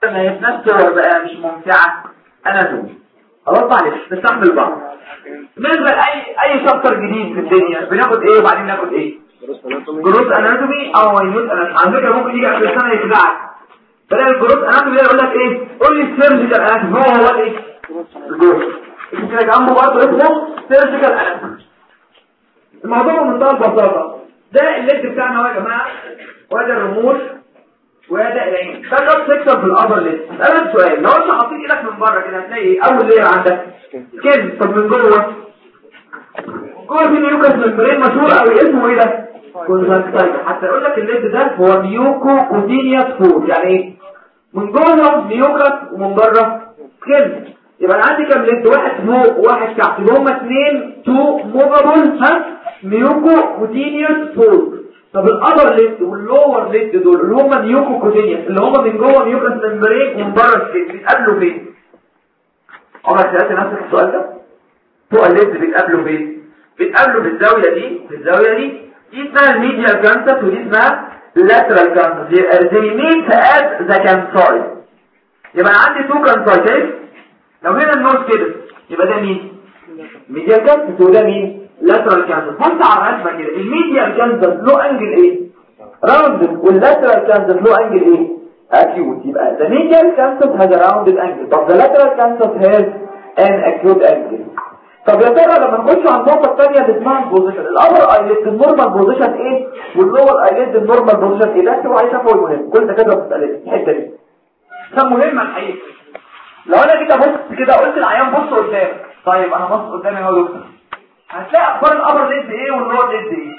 هي في نفس الصور بقى مش ممتعه اناتومي خلاص معلش نستحمل بعض بالنسبه لاي اي شابتر جديد في الدنيا بناخد ايه وبعدين ناخد ايه جروس اناتومي او ماينوت اناتومي على فكره ممكن يجي اخر السنه يخدعك بدل الجروس اناتومي ده يقول لك ايه قول لي السيرجيكال اناتومي هو هو الايه الجروس كده جنبه برضه اسمه سيرجيكال اناتومي الموضوع بمنتهى البساطه ده الليد بتاعنا اهو يا جماعه وده الرموش وده العين ده كاب سيكشن في الابر ليد اسالك سؤال لو انت حطيت ايدك من بره كده هتلاقي ايه اول لير عندك كده طب من جوه جوه في نيوكاس ممبرين مشهور قوي اسمه ايه ده كونجكتايف حتى يقول لك الليد ده هو نيوكو كوتينيوس فود يعني ايه من جوه نيوكاس ومن بره كده يبقى انا عندي كام ليد واحد فوق وواحد تحت يبقى هما اثنين تو موفابل ها نيوكو كوتينيوس فود طب الابر ليد واللور ليد دول اللي هما نيوكو كوتينيوس اللي هما من جوه نيوكاس ممبرين ومن بره السيل بيتقابلوا فين عمرك سالت نفسك السؤال ده فوق الليد بيتقابلوا فين بيتقابلوا في الزاويه دي في الزاويه دي دي اسمها الميديال كانسس ودي اسمها lateral كانسس يبقى they meet at the campsite يبقى انا عندي تو كانساي شايف لو هنا النوز كده يبقى ده مين ميديال كانسس وده مين lateral كانسس بص على الرسمه كده الميديال كانسس له انجل ايه راوند واللاترال كانسس له انجل ايه acute يبقى the medial cancer has a rounded angle طب the lateral cancer has an acute angle طب يا ترى لما نخش على النقطة الثانية اللي اسمها البوزيشن الأبر ايليد النورمال بوزيشن ايه واللور ايليد النورمال بوزيشن ايه ده هو عليه شافه مهم كل ده كده بتسألني الحتة دي ده مهم الحقيقة لو انا كده بص كده قلت العيان بص قدام طيب انا بص قدامي اهو دكتور هتلاقي اخبار الابر ليد ايه واللور ليد ايه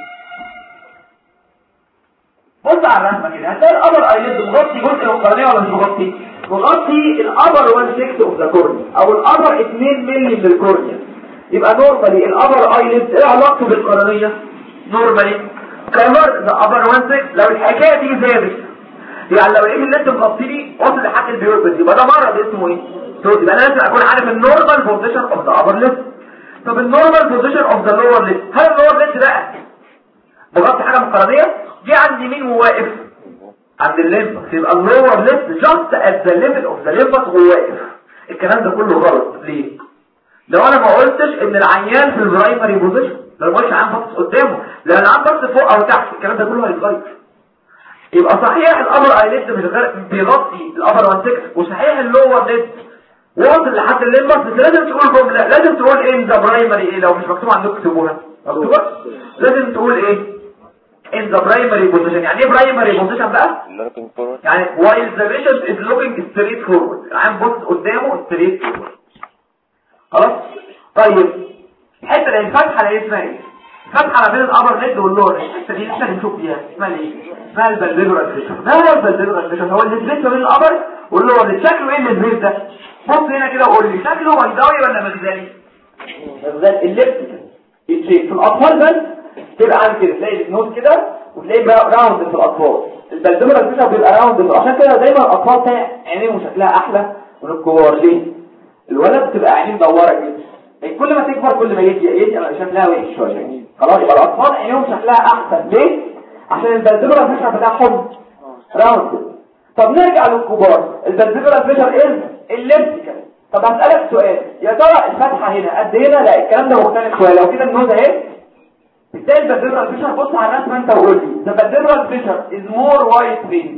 بص على الرسمه كده هتلاقي الابر ايليد مغطي جزء من القرنيه ولا مش مغطي مغطي الابر 1 6 اوف ذا كورنيا او الابر 2 مللي من الكورنيا يبقى نورمالي الابر ايليد ايه علاقته بالقرنيه نورمالي كفر ذا ابر 1 6 لو الحكايه دي زادت يعني لو ايه اللي انت مغطي لي وصل لحد البيوربس يبقى ده مرض اسمه ايه سود يبقى لازم اكون عارف النورمال بوزيشن اوف ذا ابر ليد طب النورمال بوزيشن اوف ذا لور ليد هل اللور ليد بقى بغطي حاجه من القرنيه جه عند مين وواقف عند الليمبس يبقى اللور ليد جاست ات ذا ليفل اوف ذا ليمبس وهو واقف الكلام ده كله غلط ليه لو انا ما قلتش ان العيان في البرايمري بوزيشن لو مش عيان باصص قدامه لان العيان باصص فوق او تحت الكلام ده كله هيتغير يبقى صحيح الابر ايليد مش غير بيغطي الابر 1 6 وصحيح اللور ليد واصل لحد الليمبس بس لازم تقول جمله لازم تقول ان ذا برايمري ايه لو مش مكتوب عندكم اكتبوها مكتوبه لازم تقول ايه in the primary position يعني ايه primary position بقى يعني while the patient is looking straight forward العين بص قدامه straight forward خلاص طيب الحته اللي الفتحه اللي اسمها ايه فتحه ما بين الابر ليد واللور الحته دي احنا بنشوف فيها اسمها ايه اسمها البلديرال فيشن ده هو البلديرال فيشن هو اللي ما بين الابر واللور اللي شكله ايه البيت ده بص هنا كده وقول لي شكله بيضاوي ولا مجزالي مجزالي الليفت في الاطفال بس تبقى عامل كده تلاقي النوز كده وتلاقي بقى راوند في الاطفال البلدمر الفيشر بيبقى راوند عشان كده دايما الاطفال تلاقي عينيهم شكلها احلى من الكبار ليه الولد بتبقى عينيه مدوره كده يعني كل ما تكبر كل ما يجي يجي شكلها وحش شويه خلاص يبقى الاطفال عينيهم شكلها احسن ليه عشان البلدمر الفيشر بتاعهم راوند طب نرجع للكبار البلدمر الفيشر ايه الليفت كده طب هسألك سؤال يا ترى الفتحة هنا قد هنا لا الكلام ده مختلف شوية لو كده النوز اهي ازاي البلدرال فيشر بص على الرسمه انت وقول لي the baldebral fissure is more wide vein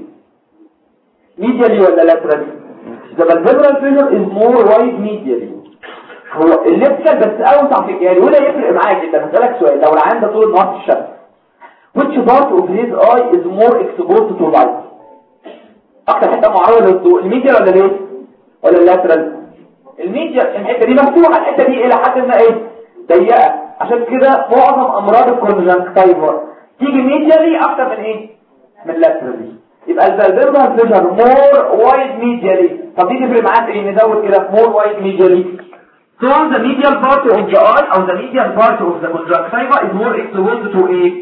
medially ولا laterally the baldebral fissure is more wide medially هو الليبتال بس اوسع في الجاري وده يفرق معاك جدا هسألك سؤال لو العين ده طول النهار في الشمس which part of his eye is more exposed to light اكتر حته معرضه للضوء الميديا ولا ليه ولا اللاترال الميديا الحته دي مفتوحه الحته دي الى حد ما ايه ضيقه عشان كده معظم امراض الكونجنكتيفا تيجي ميديالي اكتر من ايه من لاترالي يبقى الفالفيربال فيشر مور وايد ميديالي طب دي تفرق معاك ايه نزود كده مور وايد ميديالي So the medial part of the eye or the medial part of the conjunctiva is more exposed to ايه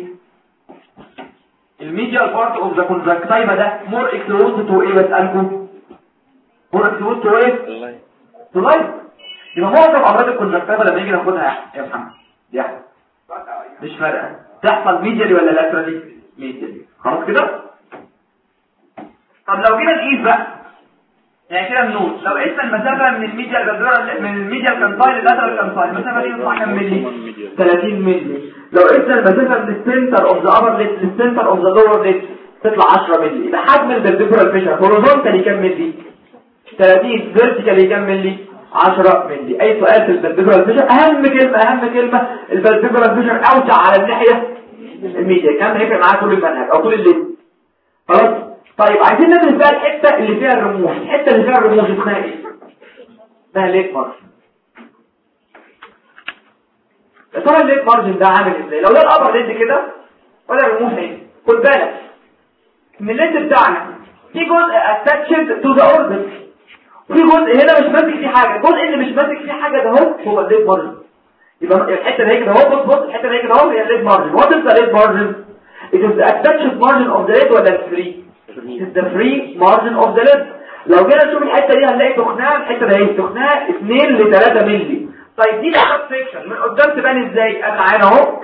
الميديال part of the conjunctiva ده more exposed to ايه بسألكم more exposed to ايه to light يبقى معظم امراض الكونجكتيفا لما نيجي ناخدها يا محمد دي احسن مش فارقه تحصل ميديالي ولا لاترالي ميديالي خلاص كده طب لو جينا نقيس بقى يعني كده النور لو قسنا المسافه من الميديا الجدوره من الميديا كانتايل للاترال كانتايل المسافه دي تطلع كام مللي 30 مللي لو قسنا المسافه من السنتر اوف ذا ابر ليت للسنتر اوف ذا لور ليت تطلع 10 مللي يبقى حجم الفيرتيبرال فيشر هوريزونتالي كام مللي 30 فيرتيكالي كام مللي 10 مللي اي سؤال في الفيرتيبرال فيشر اهم كلمه اهم كلمه الفيرتيبرال فيشر اوسع على الناحيه الميديا كان هيفرق معاك طول المنهج او طول الليل خلاص طيب عايزين ندرس بقى الحته اللي فيها الرموش الحته اللي فيها الرموش اسمها ايه اسمها ليت مارجن يا ترى الليت مارجن ده عامل ازاي لو ده الابر ليد كده ولا الرموش ايه خد بالك ان الليد بتاعنا في جزء اتاتشد تو ذا اوربت وفي جزء هنا مش ماسك فيه حاجه الجزء اللي مش ماسك فيه حاجه ده هو هو الليد مارجن يبقى الحته اللي هي كده اهو بص بص الحته اللي هي كده اهو هي الليد مارجن وات از ذا ليد مارجن it is the attached margin of the lid ولا الفري is the free margin of the lid لو جينا نشوف الحته دي هنلاقي تخنها الحته دي تخنها 2 ل 3 مللي طيب دي الكاب سيكشن من قدام تبان ازاي انا معانا اهو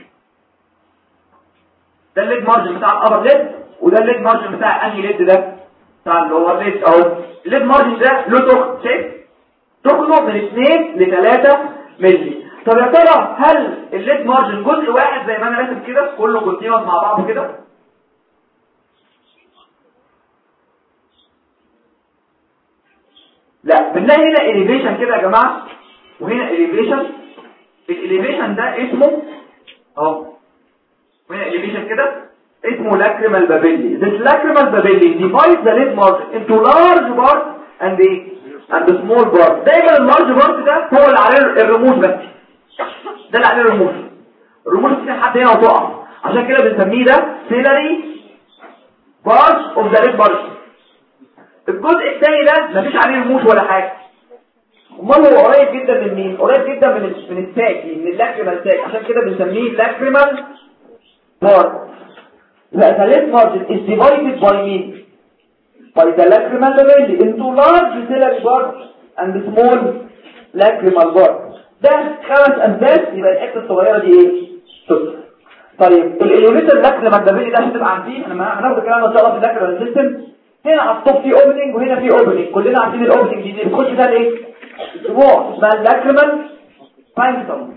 ده الليد مارجن بتاع الابر ليد وده الليد مارجن بتاع انهي ليد ده بتاع اللور ليد اهو الليد مارجن ده له تخن شايف تخنه من 2 ل 3 مللي طب يا ترى هل الليد مارجن جزء واحد زي ما انا راسم كده كله كونتينوس مع بعض كده لا بنلاقي هنا اليفيشن كده يا جماعه وهنا اليفيشن الاليفيشن ده اسمه اهو وهنا اليفيشن كده اسمه لاكريمال بابيلي this lacrimal babelli divides the lid margin into large part and the and the small part دايما اللارج بارت ده هو اللي عليه الرموش بس ده اللي عليه الرموش الرموش دي حد هنا وتقع عشان كده بنسميه ده سيلري بارت اوف ذا lid margin الجزء الثاني ده مفيش عليه رموش ولا حاجه امال هو قريب جدا من مين قريب جدا من من الساك من اللاكريمال ساك عشان كده بنسميه لاكريمال بارت يبقى ثالث مارجن is divided by مين by the lacrimal labelli into large ciliary part and small lacrimal part ده خمس امثال يبقى الحته الصغيره دي ايه صفر طيب الاليميتر لاكريمال labelli ده هتبقى عارفين انا هناخد الكلام ان شاء الله في اللاكريمال سيستم هنا على الطب في اوبننج وهنا في اوبننج كلنا عارفين الاوبننج دي بتخش ده ايه اسبوع اسمها اللاكريمال بانكتوم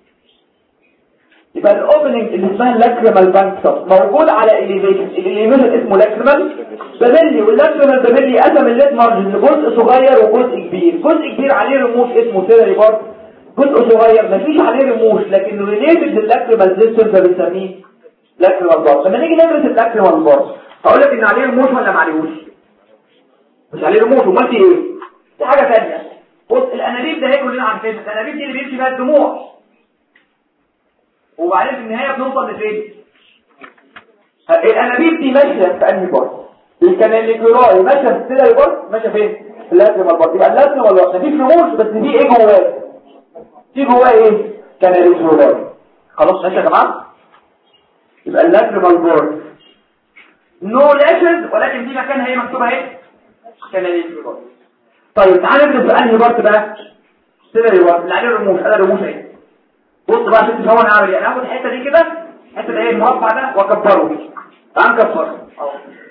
يبقى الاوبننج اللي اسمها اللاكريمال بانكتوم موجود على اليفيشن الاليفيشن اسمه لاكريمال بابيلي واللاكريمال بابيلي قسم الليد مارجن لجزء صغير وجزء كبير جزء كبير عليه رموش اسمه سيري بارت جزء صغير مفيش عليه رموش لكن ريليتد للاكريمال سيستم فبنسميه لاكريمال بارت لما نيجي ندرس اللاكريمال بارت هقول لك ان عليه رموش ولا ما عليهوش مش عليه رموش امال في ايه دي حاجه ثانيه بص الانابيب ده هي كلنا عارفينها الانابيب دي اللي بيمشي فيها الدموع وبعدين في النهايه بنوصل لفين الانابيب دي ماشيه في انهي بارت الكاناليكولاي ماشيه في السيلري بارت ماشيه فين في اللازمال بارت يبقى اللازمال بارت مفيش رموش بس دي ايه جواه في جواه ايه كاناليكولاي خلاص ماشي يا جماعه يبقى اللازمال بارت نو لاشز ولكن دي مكانها ايه مكتوبه اهي كاناليكولاي طيب تعالى ندرس بقى انهي بارت بقى سيلري بارت اللي عليه رموش انا رموش اهي بص بقى عشان تفهموا انا عامل ايه انا هاخد الحته دي كده الحته اللي هي المربع ده واكبره تعال نكبره اهو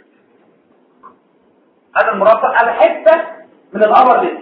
هذا المربع هذا حته من الابر لين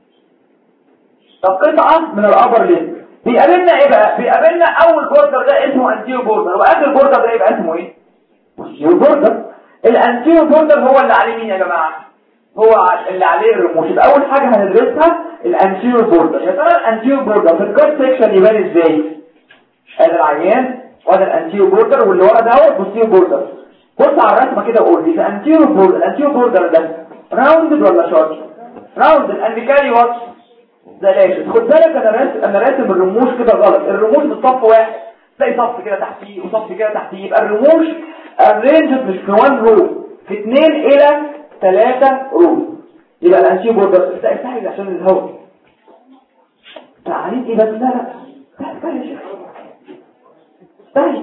طب قطعه من الابر لين بيقابلنا ايه بقى بيقابلنا اول بوردر ده اسمه انتيو بوردر واخر بوردر ده يبقى اسمه ايه انتيو بوردر الانتيو بوردر هو اللي عليه مين يا جماعه هو اللي عليه الرموش يبقى اول حاجه هندرسها الانتيور بوردر يا ترى الانتيور بوردر في الكات سيكشن يبان ازاي هذا العيان وهذا الانتيور بوردر واللي ورا ده هو البوستير بوردر بص على الرسمه كده وقول لي الانتيور بوردر الانتيور بوردر ده راوندد ولا شارت راوندد اند كاري وات ده لاشد خد بالك انا راسم انا راسم الرموش كده غلط الرموش بالصف واحد تلاقي صف كده تحتيه وصف كده تحتيه يبقى الرموش ارينجد مش في 1 رو في 2 الى 3 رو يبقى الانتيور بوردر استحي عشان الهواء تعاليك ايه بس لا لا استحي يا شيخ استحي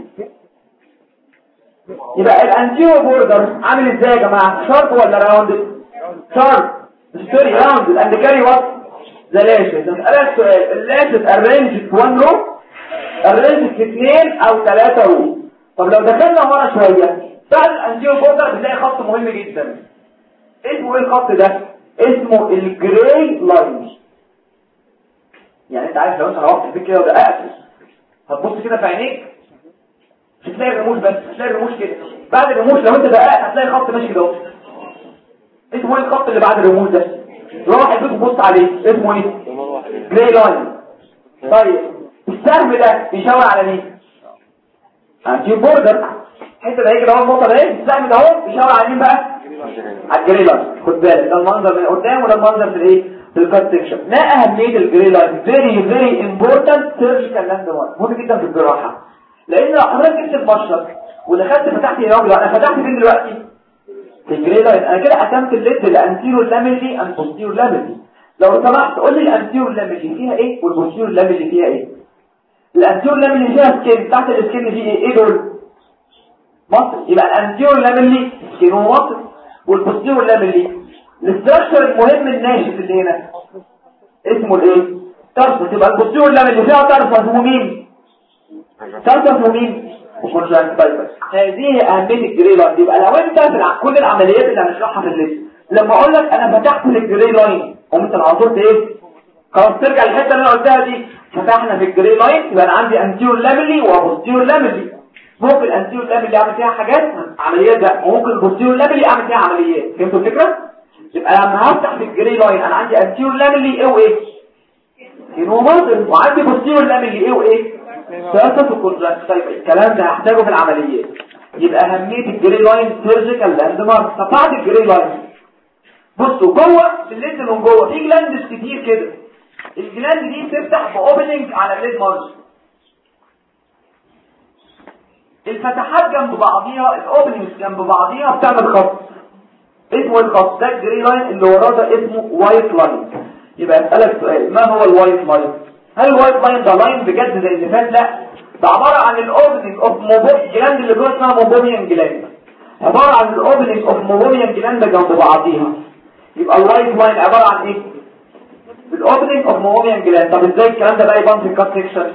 يبقى الانتيور بوردر عامل ازاي يا جماعه شارب ولا راوند شارب ستوري راوند اند كاري وات ذا لاشز اسالك سؤال اللاشز ارينج في 1 رو ارينج في 2 او 3 رو طب لو دخلنا ورا شويه بعد الانتيور بوردر بنلاقي خط مهم جدا اسمه ايه الخط ده اسمه الجراي لاين يعني انت عارف لو انت روحت البيت كده ودققت هتبص كده في عينيك مش هتلاقي الرموش بس هتلاقي الرموش كده بعد الرموش لو انت دققت هتلاقي خط ماشي كده اسمه ايه الخط اللي بعد الرموش ده روح البيت وبص عليه اسمه ايه جراي لاين طيب السهم ده بيشاور على مين عندي بوردر الحته ده هيجي اهو النقطه ده السهم ده اهو بيشاور على مين بقى على الجري لاين خد بالك ده المنظر من قدام وده المنظر في الايه في الكات سيكشن ما اهميه الجري لاين فيري فيري امبورتنت سيرجيكال لاند مارك مهم جدا في الجراحه لان لو حضرتك جبت المشرط ودخلت فتحت هنا انا فتحت فين دلوقتي في الجري لاين انا كده قسمت الليد لانتيرو لاميلي ان بوستيرو لاميلي لو سمحت قول لي الانتيرو لاميلي فيها ايه والبوستيرو لاميلي فيها ايه الانتيرو لاميلي فيها سكين تحت السكين دي ايه ايه دول مصر يبقى الانتيرو لاميلي سكين ومصر والبوستيرو لاميلي الاستراكشر المهم الناشف اللي هنا اسمه الايه ترسس يبقى البوستيرو لاميلي فيها ترسس ومين ترسس ومين وكونجكتيفايتس هذه اهميه الجري لاين يبقى لو انت في كل العمليات اللي هنشرحها في الليست لما اقول لك انا فتحت الجري لاين قمت على ايه خلاص ترجع الحته اللي انا قلتها دي فتحنا في الجري لاين يبقى انا عندي انتيور لاميلي وبوستيور لاميلي ممكن الانتيور لاميلي اعمل فيها حاجات عمليات ده وممكن البوستيور لاميلي اعمل فيها عمليات فهمتوا الفكره يبقى لما هفتح في الجري لاين انا عندي انتيور لاميلي ايه وايه كينوماتر وعندي بوستيور لاميلي ايه وايه ثلاثه الكونتراكت طيب الكلام ده هحتاجه في العمليات يبقى اهميه الجري لاين سيرجيكال لاند مارك طب بعد الجري لاين بصوا جوه في الليد من جوه في جلاندز كتير كده الجلاند دي بتفتح باوبننج على الليد مارجن الفتحات جنب بعضيها الاوبننجز جنب بعضيها بتعمل خط اسمه الخط ده الجري لاين اللي وراه ده اسمه وايت لاين يبقى اسالك سؤال ما هو الوايت لاين هل الوايت لاين ده لاين بجد زي اللي فات لا ده عباره عن الاوبننج اوف موبوب جلاند اللي جوه اسمها موبوميان جلاند عباره عن الاوبننج اوف موبوميان جلاند جنب بعضيها يبقى الوايت لاين عباره عن ايه الاوبننج اوف موبوميان جلاند طب ازاي الكلام ده بقى يبان في الكات سيكشن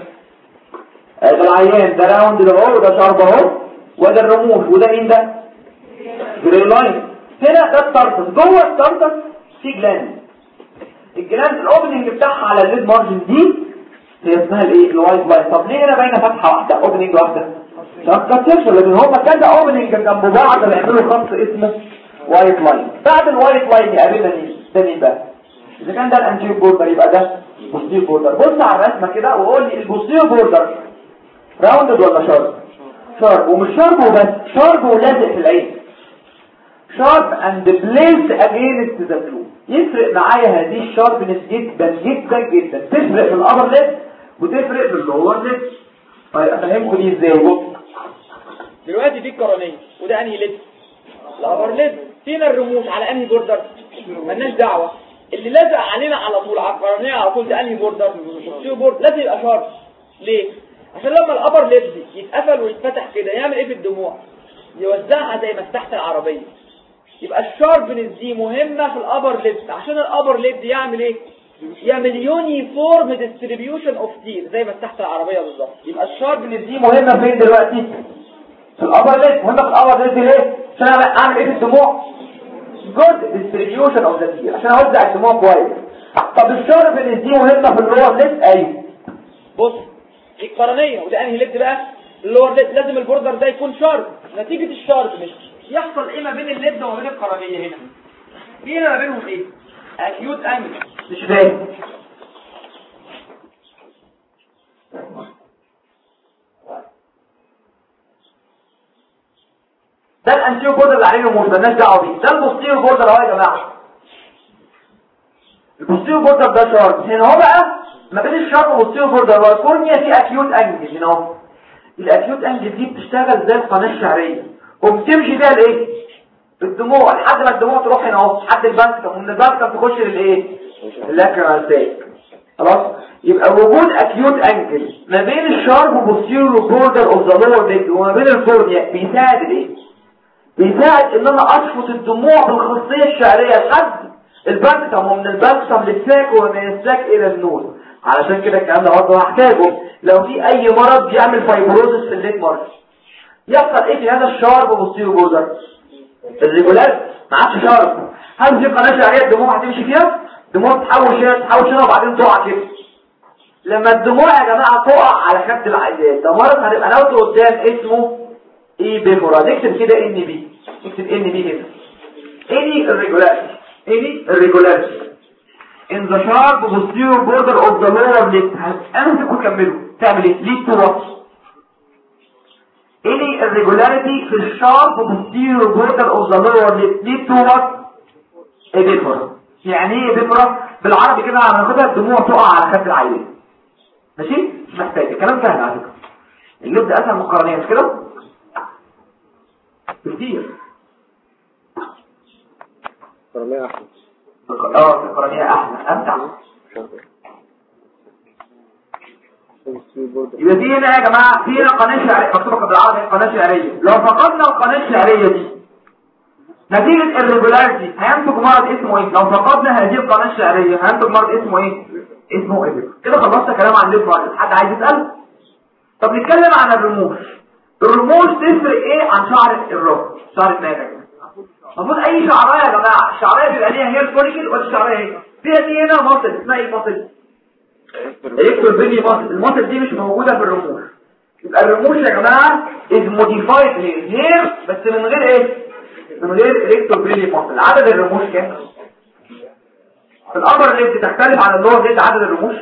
ده العيان ده راوند ده اهو وده شارب اهو وده الرموش وده مين ده جري لاين هنا ده الترتس جوه الترتس في جلاند الجلاند الاوبننج بتاعها على الليد مارجن دي هي اسمها الايه الوايت لاين طب ليه هنا باينه فتحه واحده اوبننج واحده عشان سيكشن لكن هما كذا اوبننج جنب بعض بيعملوا خط اسمه وايت لاين بعد الوايت لاين يقابلنا مين ده مين بقى اذا كان ده الانتيريور بوردر يبقى ده بوستيريور بوردر بص على الرسمه كده وقول لي البوستيريور بوردر راوندد ولا شارب شارب ومش شارب وبس شارب ولازق في العين شارب اند بليس اجينست ذا فلو يفرق معايا هذه الشاربنس جدا جدا جدا تفرق في الابر ليب وتفرق في اللور ليب طيب افهمكم دي ازاي بص دلوقتي دي القرنيه وده انهي ليد الابر ليد فينا الرموش على انهي بوردر مالناش دعوه اللي لازق علينا على طول على القرنيه على طول ده انهي بوردر السيو بورد لازم يبقى شارب ليه عشان لما الابر ليد يتقفل ويتفتح كده يعمل ايه في الدموع يوزعها زي مفتاحه العربيه يبقى الشاربنس دي مهمه في الابر ليد عشان الابر ليد يعمل ايه يعمل يونيفورم ديستريبيوشن اوف تير زي مفتاحه العربيه بالظبط يبقى الشاربنس دي مهمه فين دلوقتي في الابر ليد مهمه في الابر ليد ليه عشان اعمل ايه في الدموع جود ديستريبيوشن اوف ذا تير عشان اوزع الدموع كويس طب الشاربنس دي مهمه في اللور ليد ايوه بص دي القرنيه وده انهي ليد بقى اللور ليد لازم البوردر ده يكون شارب نتيجه الشارب مش يحصل ايه ما بين الليد وما بين القرنيه هنا في هنا ما بينهم ايه اكيوت انجل مش فاهم ده الانتيو بوردر اللي عليه الرموش مالناش دعوه بيه ده البوستيريو بوردر اهو يا جماعه البوستيريو بوردر ده شارب هنا هو بقى ما بين الشارب والبوستيريو بوردر والكورنيا في اكيوت انجل هنا اهو الاكيوت انجل دي بتشتغل زي القناه الشعريه وبتمشي بيها الايه الدموع لحد ما الدموع تروح هنا اهو لحد البنكم ومن البنكم تخش للايه اللاكرال سايك خلاص يبقى وجود اكيوت انجل ما بين الشارب وبوستيريو بوردر اوف ذا لور ليج وما بين الكورنيا بيساعد الايه بيساعد ان انا اشفط الدموع بالخاصيه الشعريه لحد البنكم ومن البنكم للساك ومن الساك الى النوز علشان كده الكلام ده برضه هحتاجه لو في اي مرض بيعمل فايبروزس في الليج مارك يحصل ايه في هذا الشارب وبوستيريو بوردر الريجولار ما عادش شرط هل في قناه شعريه الدموع هتمشي فيها الدموع تحول هنا تحول هنا وبعدين تقع كده لما الدموع يا جماعه تقع على خد العيان ده مرض هنبقى ناخده قدام اسمه ايه بيمورا نكتب كده ان بي نكتب ان بي هنا any irregularity any irregularity in the sharp posterior border of the lower lip امسك وكمله تعمل ايه lead to what any irregularity في الشارب posterior border of the lower lip lead to what ابيفرا يعني ايه ابيفرا بالعربي كده هناخدها الدموع تقع على خد العيان ماشي مش محتاج الكلام سهل على فكره اللب ده اسهل من القرنيه مش كده كتير قرنية أحمد اه القرنيه احلى امتع يبقى دي هنا يا جماعه في هنا قناه شعريه مكتوبه بالعربي قناه شعريه لو فقدنا القناه الشعريه دي نتيجه الريجولاريتي هينتج مرض اسمه ايه لو فقدنا هذه القناه الشعريه هينتج مرض اسمه ايه اسمه ايه كده خلصنا كلام عن الليف مرض حد عايز يسال طب نتكلم عن الرموش الرموش تفرق ايه عن شعر الراس شعر الناجح المفروض اي شعرايه يا جماعه الشعرايه بيبقى ليها هي الفوليكل ولا الشعرايه هي فيها دي هنا مصل اسمها ايه مصل الكتور بيني مصل المصل دي مش موجوده في الرموش يبقى الرموش يا جماعه از موديفايد هير بس من غير ايه من غير الكتور بيني مصل عدد الرموش كام في الامر اللي بتختلف عن اللور ديت عدد الرموش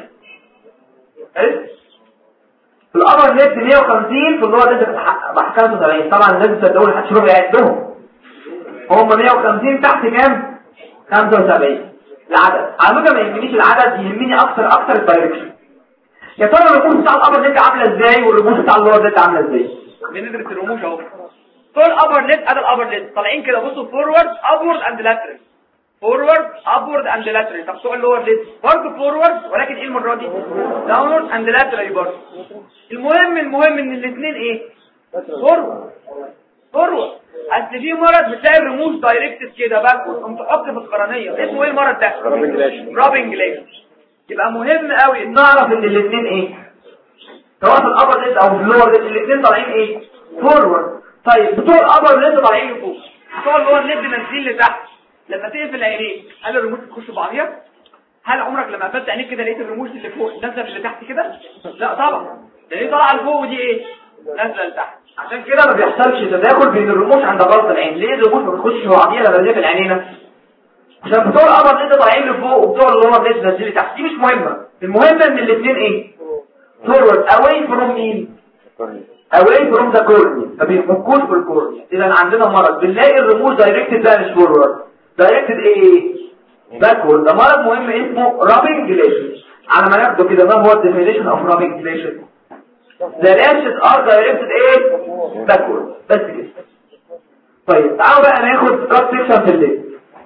حلو في الامر اللي 150 في اللور ديت بحكام 70 طبعا الناس بتصدقوا لحد شروع يعدهم هم 150 تحت كام 75 العدد على فكره ما يهمنيش العدد يهمني اكتر اكتر الدايركشن يا ترى الرموش بتاع الابر نت عامله ازاي والرموش بتاع اللور نت عامله ازاي بندرس الرموش اهو طول الابر نت ادي الابر نت طالعين كده بصوا فورورد ابورد اند لاترال فورورد ابورد اند لاترال طب بتوع اللور نت برضه فورورد ولكن ايه المره دي داونورد اند لاترال برضه المهم المهم ان الاثنين ايه فورورد فورورد اصل في مرض بتلاقي الرموش دايركتد كده باكورد قمت تحط في القرنيه اسمه ايه المرض ده رابنج ليشن يبقى مهم قوي نعرف ان الاثنين ايه سواء في الابر ليد او في اللور ليد الاثنين طالعين ايه فورورد طيب بتوع الابر ليد طالعين لفوق بتوع اللور ليد نازلين لتحت لما تقفل عينيك هل الرموش تخش في بعضيها هل عمرك لما قفلت عينيك كده لقيت الرموش اللي فوق نازله اللي تحت كده لا طبعا ده دي طالعه لفوق ودي ايه نازله لتحت عشان كده ما بيحصلش تداخل بين الرموش عند غلط العين ليه الرموش ما بتخش في بعضيها لما بنقفل عينينا عشان بتوع القمر انت طالعين لفوق وبتوع اللور لسه نازلين تحت دي مش مهمه المهم ان الاثنين ايه فورورد اواي فروم مين اواي فروم ذا كورنيا ما بيفكوش في الكورنيا اذا عندنا مرض بنلاقي الرموش دايركتد ده مش فورورد دايركتد ايه باكورد ده مرض مهم اسمه رابنج ليشن على ما ناخده كده ما هو الديفينيشن اوف رابنج ليشن The lashes are directed ايه backward بس كده طيب تعالوا بقى ناخد كات سيكشن في الليل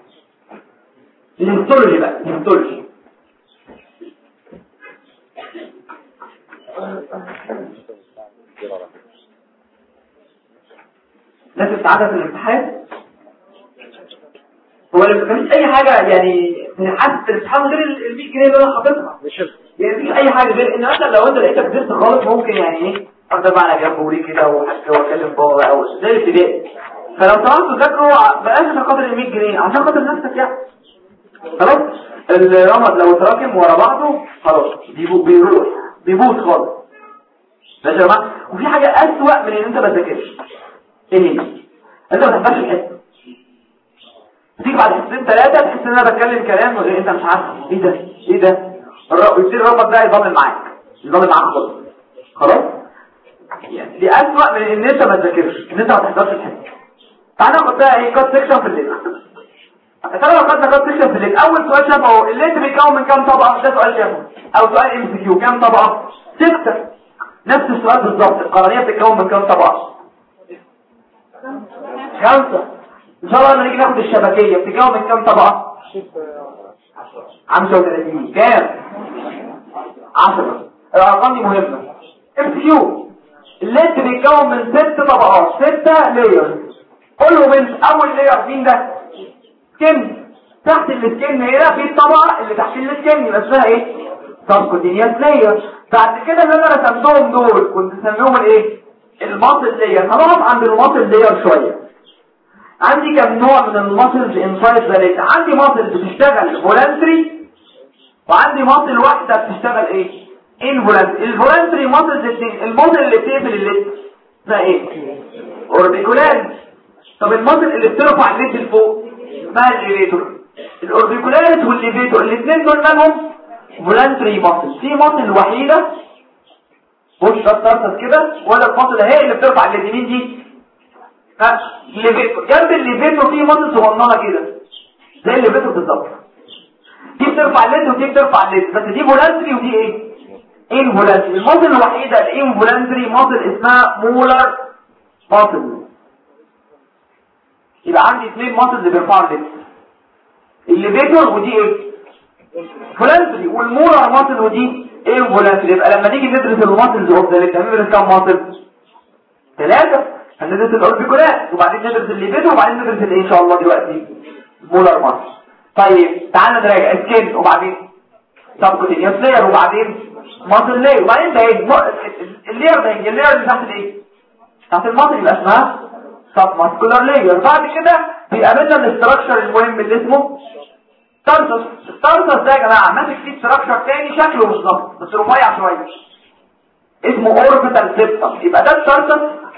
الهيستولوجي بقى الهيستولوجي ناس بتعدى في الامتحان هو لما كانش اي حاجة يعني حاسس الامتحان غير ال 100 جنيه اللي انا حاططها يعني مفيش اي حاجة غير ان مثلا لو انت لقيتك كبرت خالص ممكن يعني ايه افضل بقى على جنبه وليه كده وحتى واكلم بابا بقى او زي الابتدائي فلو طلعت تذاكروا بلاش عشان خاطر ال 100 جنيه عشان خاطر نفسك يعني خلاص الرمض لو تراكم ورا بعضه خلاص بيبو- بيروح بيبوظ خالص ماشي يا جماعه وفي حاجه اسوأ من ان انت ما تذاكرش ايه هي انت ما تحضرش الحته تيجي بعد حصتين ثلاثه تحس ان انا بتكلم كلام غير انت مش عارف ايه ده ايه ده الر- يصير الرمض ده يضمن معاك يضمن معاك خالص خلاص يعني دي اسوأ من ان انت ما تذاكرش ان انت ما تحضرش الحته تعالى ناخد بقى ايه كات سيكشن في الليل تعالى لو خدنا كات سيكشن في الليل اول سؤال شافه الليل بيتكون من كام طبقه ده سؤال شافه او سؤال ام سي كيو كام طبقه سته نفس السؤال بالظبط القرنيه بتتكون من كام طبقه خمسه ان شاء الله لما نيجي ناخد الشبكيه بتتكون من كام طبقه 35 كام 10 الارقام دي مهمه ام سي كيو الليد بيتكون من ست طبقات ستة لاير كله من اول لاير مين ده سكن تحت السكن هنا في الطبقة اللي تحت السكن يبقى اسمها ايه سبكوتينيوس لاير بعد كده اللي انا رسمتهم دول كنت اسميهم الايه الماصل لاير هنقف عند الماصل لاير شوية عندي كم نوع من الماسلز انسايد ذا ليد عندي ماسل بتشتغل فولنتري وعندي ماسل واحده بتشتغل ايه انفولنتري الفولنتري ماسلز الاثنين الماسل اللي بتقفل الليد اسمها ايه اوربيكولاريس طب الماسل اللي بترفع الليد لفوق اسمها الليفيتور الاوربيكولاريس والليفيتور الاثنين دول مالهم فولنتري ماسل في ماسل وحيده بص ده كده ولا الماسل اهي اللي بترفع اليمين دي ها الليفيتور جنب الليفيتور في ماسل صغننه كده زي الليفيتور بالظبط دي بترفع الليد ودي بترفع الليد بس دي فولنتري ودي ايه انفولنتري الماسل الوحيده الانفولنتري ماسل اسمها مولر ماسل يبقى عندي اثنين ماسل اللي بيرفعوا الليد الليفيتور ودي ايه فولنتري والمولر ماسل ودي انفولنتري يبقى لما نيجي ندرس الماسلز اوف ذا ليد هندرس كام ماسل ثلاثه هندرس الاوربيكولات وبعدين ندرس الليفيتور وبعدين ندرس الايه ان شاء الله دلوقتي مولر ماسل طيب تعالى نراجع سكين وبعدين سبكوتينيوس لير وبعدين ماسل لير وبعدين ده ايه اللير ده اللير اللي تحت الايه تحت الماسل يبقى اسمها سب ماسكولار لير بعد كده بيقابلنا الاستراكشر المهم اللي اسمه تارسس التارسس ده يا جماعه ماسك فيه استراكشر تاني شكله مش ظابط بس رفيع شويه اسمه اوربيتال سيبتم يبقى ده التارسس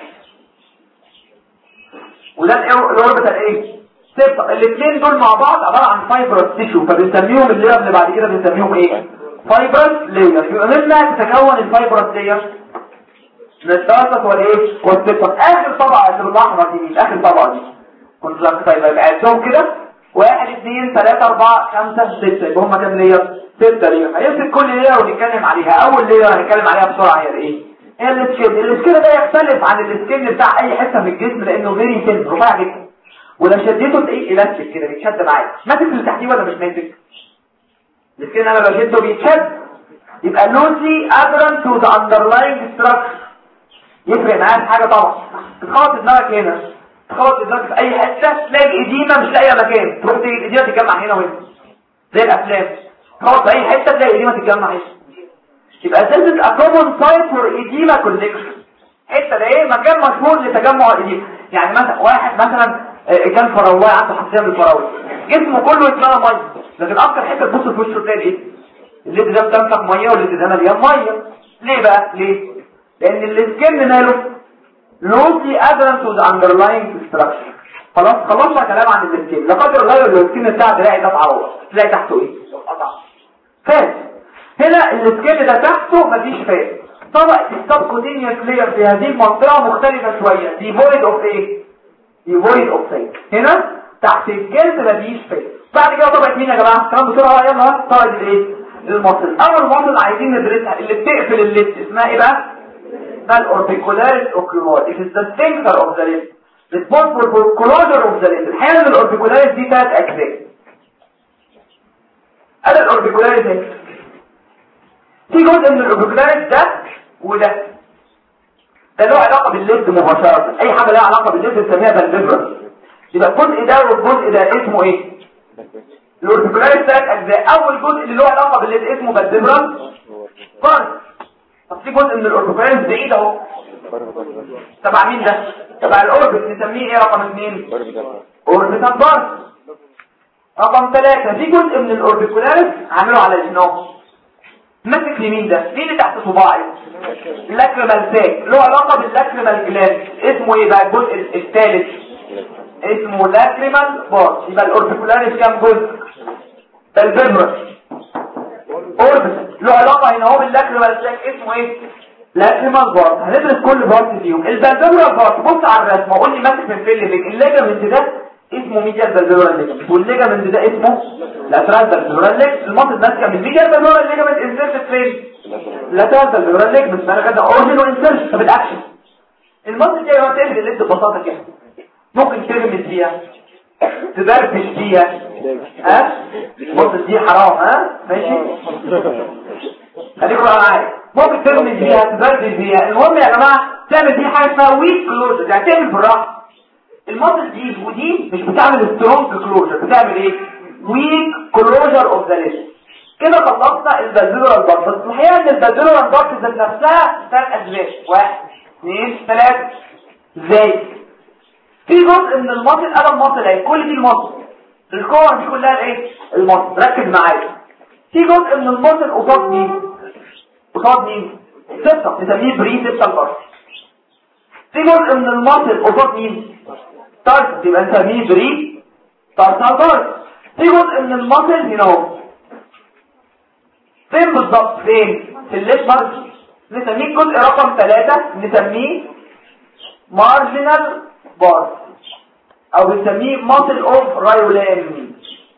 وده الاوربيتال ايه سيبتم الاثنين دول مع بعض عباره عن فايبرس تيشو فبنسميهم اللير اللي بعد كده بنسميهم ايه فايبرس لير يبقى مما تتكون الفايبرس لير من التارسس والايه والسيبتم اخر طبقه اللي بالاحمر دي مين اخر طبقه دي كنت لك طيب يبقى عدهم كده واحد اثنين ثلاثة أربعة خمسة ستة يبقى هما كام لير؟ ستة لير هيمسك كل لير ونتكلم عليها أول لير هنتكلم عليها بسرعة هي الإيه؟ هي السكين السكين ده يختلف عن السكين بتاع أي حتة في الجسم لأنه فيري سن رفيع جدا ولو شديته تلاقيه إلاستيك كده بيتشد معاك ماسك اللي تحتيه ولا مش ماسك؟ السكين أنا لو شدته بيتشد يبقى لوسي أدرن تو ذا أندرلاينج ستراكشر يفرق معاك حاجة طبعا تخبط دماغك هنا تخبط دماغك في اي حته تلاقي اديمه مش لاقيه مكان تروح تيجي الاديمه تتجمع هنا وهنا زي الافلام تخبط في اي حته تلاقي اديمه تتجمع هنا يبقى this is a common site for edema collection حته ده ايه مكان مشهور لتجمع الاديمه يعني مثلا واحد مثلا كان فراوي عنده حساسيه بالفراوي جسمه كله يتملى ميه لكن اكتر حته تبص في وشه تلاقي ايه الليد ده بتنفخ ميه والليد ده مليان ميه ليه بقى ليه لان السكن ماله لوسي ادرن تو ذا اندرلاينج ستراكشر خلاص خلصنا كلام عن السكين لا قدر الله لو السكين بتاع دراعي ده اتعور تلاقي تحته ايه فات هنا السكين ده تحته مفيش فات طبقه السبكوتينيوس لير في هذه المنطقه مختلفه شويه دي فويد اوف ايه دي فويد اوف فات هنا تحت الجلد مفيش فات بعد كده طبقه مين يا جماعه كلام بسرعه يلا طبقه الايه المصل اول مصل عايزين ندرسها اللي بتقفل الليست اسمها ايه بقى اسمها الاوربيكولاريس اوكلوار it is the sphincter of the lip responsible for closure of the lip الحقيقه ان الاوربيكولاريس دي ثلاث اجزاء ادي الاوربيكولاريس اهي في جزء من الاوربيكولاريس ده وده ده له علاقه باللب مباشره اي حاجه لها علاقه باللب بنسميها بالليبرس يبقى الجزء ده والجزء ده اسمه ايه الاوربيكولاريس ثلاث اجزاء اول جزء اللي له علاقه باللب اسمه بالليبرس فرد طب في جزء من الاوربيكولاريس بعيد اهو تبع مين ده تبع الاوربت نسميه ايه رقم اثنين اوربيتال بار رقم ثلاثة في جزء من الاوربيكولاريس عامله على الجنوب ماسك لمين ده مين اللي تحت صباعي لاكريمال ساك له علاقه باللاكريمال جلاند اسمه ايه بقى الجزء الثالث اسمه لاكريمال بار يبقى الاوربيكولاريس كام جزء ده الفيبرس اوربت له علاقه هنا هو باللاكريمال ساك اسمه ايه لاكريمال بارت هندرس كل بارت فيهم البالفيبرال بارت بص على الرسمه قول لي ماسك من فين لفين الليجامنت ده اسمه ميديال بالفيبرال ليجامنت والليجامنت ده اسمه لاترال بالفيبرال ليجامنت المنطقه ماسكه من ميديال بالفيبرال ليجامنت انسيرت فين لاترال بالفيبرال ليجامنت انا كده اورجن وانسيرت طب الاكشن المنطقه دي هو تهدي اللي ببساطه كده ممكن ترمس فيها تدربش فيها ها المنطقه دي حرام ها ماشي خليكم معايا ممكن ترمي فيها تبدل فيها المهم يا جماعه تعمل دي حاجه اسمها ويك كلوزر يعني تعمل بالراحه الموديل دي ودي مش بتعمل سترونج كلوزر بتعمل ايه ويك كلوزر اوف ذا ليست كده خلصنا البازيلورال بارت بس الحقيقه ان البازيلورال بارت ذات نفسها ثلاث اسباب واحد اثنين ثلاثه ازاي في جزء من المصل انا المصل اهي كل دي المصل الكور دي كلها الايه المصل ركز معايا في جزء من المصل قصاد مين قصاد مين سبتة نسميه بري سبتة البارت في جزء من المصل قصاد مين تارت يبقى نسميه بري تارت البارت في جزء من المصل هنا اهو فين بالظبط فين في الليت مارجن نسميه الجزء رقم ثلاثة نسميه مارجنال بارت او بنسميه ماسل اوف رايولان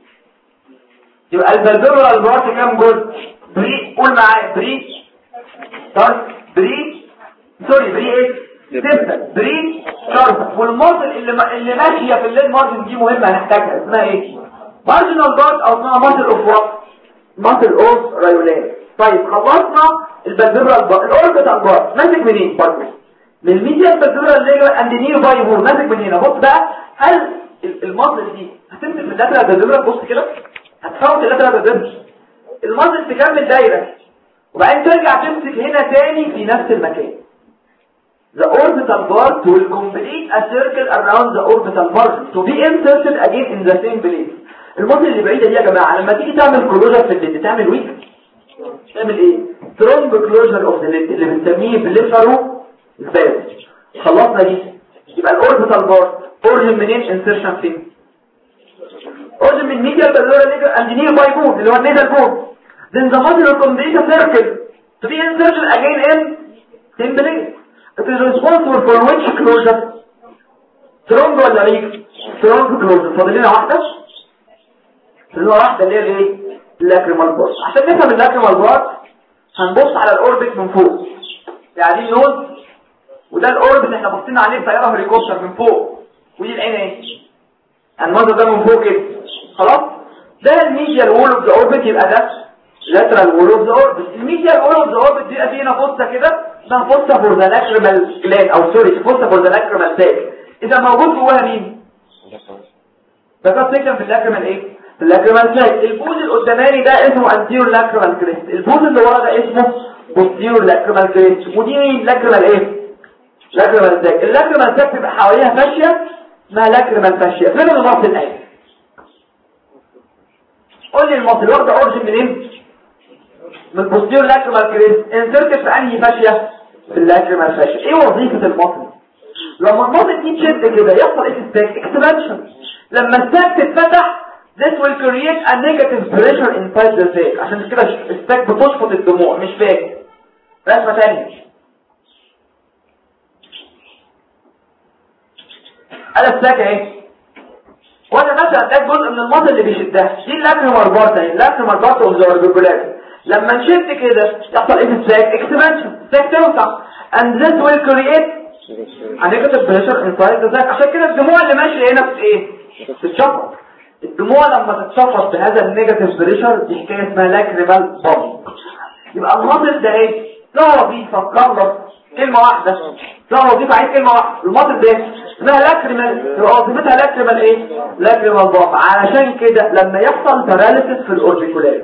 يبقى البلبرال بارت كام جزء بري قول معايا بري طيب بري سوري بري ايه سيمبل بري شارب والماسل اللي ما... اللي ماشيه في الليد مارجن دي مهمه هنحتاجها اسمها ايه مارجنال بارت او اسمها ماسل اوف وات ماسل اوف رايولان طيب خلصنا البلبرال بارت الاوربيتال بارت ماسك منين برضه من الميديا البلبرال ليجر اند نيو باي هور ماسك من هنا بص بقى هل الماسل دي هتمسك من اللاترال البلبرال بص كده هتفوت اللاترال البلبرال الماسل تكمل دايره وبعدين ترجع تمسك هنا تاني في نفس المكان The orbital part will complete a circle around the orbital margin to be inserted again in the same place. الموديل اللي بعيدة دي يا جماعة لما تيجي تعمل كلوجر في الليد تعمل ويك تعمل ايه؟ strong closure of the lid اللي بنسميه بليفرو سباز خلصنا دي يبقى الاوربيتال بارت اورجن منين انسرشن فين؟ اورجن من ميديال بالورا نيجر اند نير باي بون اللي هو النيدل بون then the muscle will complete a circle to be inserted again in same place it is responsible for which closure strong ولا weak strong closure فاضل لنا واحده فاضل لنا واحده اللي هي الايه اللاكريمال بارت عشان نفهم اللاكريمال بارت هنبص على الاوربت من فوق يعني دي النوز وده الاوربت اللي احنا باصين عليه بطياره هليكوبتر من فوق ودي العين اهي المنظر ده من فوق كده خلاص ده الميديال وول اوف ذا اوربت يبقى ده lateral wall of the orbit الميديال wall of the orbit بيبقى فيه هنا فوسطه كده اسمها فوسطه فور ذا لاكريمال جلاند او سوري فوسطه فور ذا لاكريمال ساك اذا موجود جواها مين ده كان سكن في اللاكريمال ايه في اللاكريمال ساك البوز القداماني ده اسمه anterior lacrimal crest البوز اللي ورا ده اسمه posterior lacrimal crest ودي مين لاكريمال ايه لاكريمال ساك اللاكريمال ساك بيبقى حواليها فاشيه اسمها لاكريمال فاشيه فين المصل اهي قول لي المصل واخده اورجن منين من بوستير لاكريمال كريس انسرت في انهي فاشيه في اللاكريمال فاشيه ايه وظيفه المصل لما المصل دي تشد كده يحصل ايه في الستاك اكسبانشن لما الستاك تتفتح this will create a negative pressure inside the sac عشان كده الستاك بتشفط الدموع مش فاهم رسمه ثانيه انا الستاك اهي وانا مثلا ده جزء من المصل اللي بيشدها دي اللاكريمال بارت اهي اللاكريمال بارت اوف ذا لما نشد كده يحصل ايه في الساك اكسبانشن الساك توسع and this will create a negative pressure inside the sac عشان كده الدموع اللي ماشيه هنا في ايه بتتشفط الدموع لما تتشفط بهذا النيجاتيف بريشر دي حكايه اسمها لاكريمال بامب يبقى المصل ده ايه له وظيفه خلص كلمه واحده له وظيفه عايز كلمه واحده المصل ده اسمها لاكريمال وظيفتها لاكريمال ايه لاكريمال بامب علشان كده لما يحصل باراليسيس في الاوربيكولار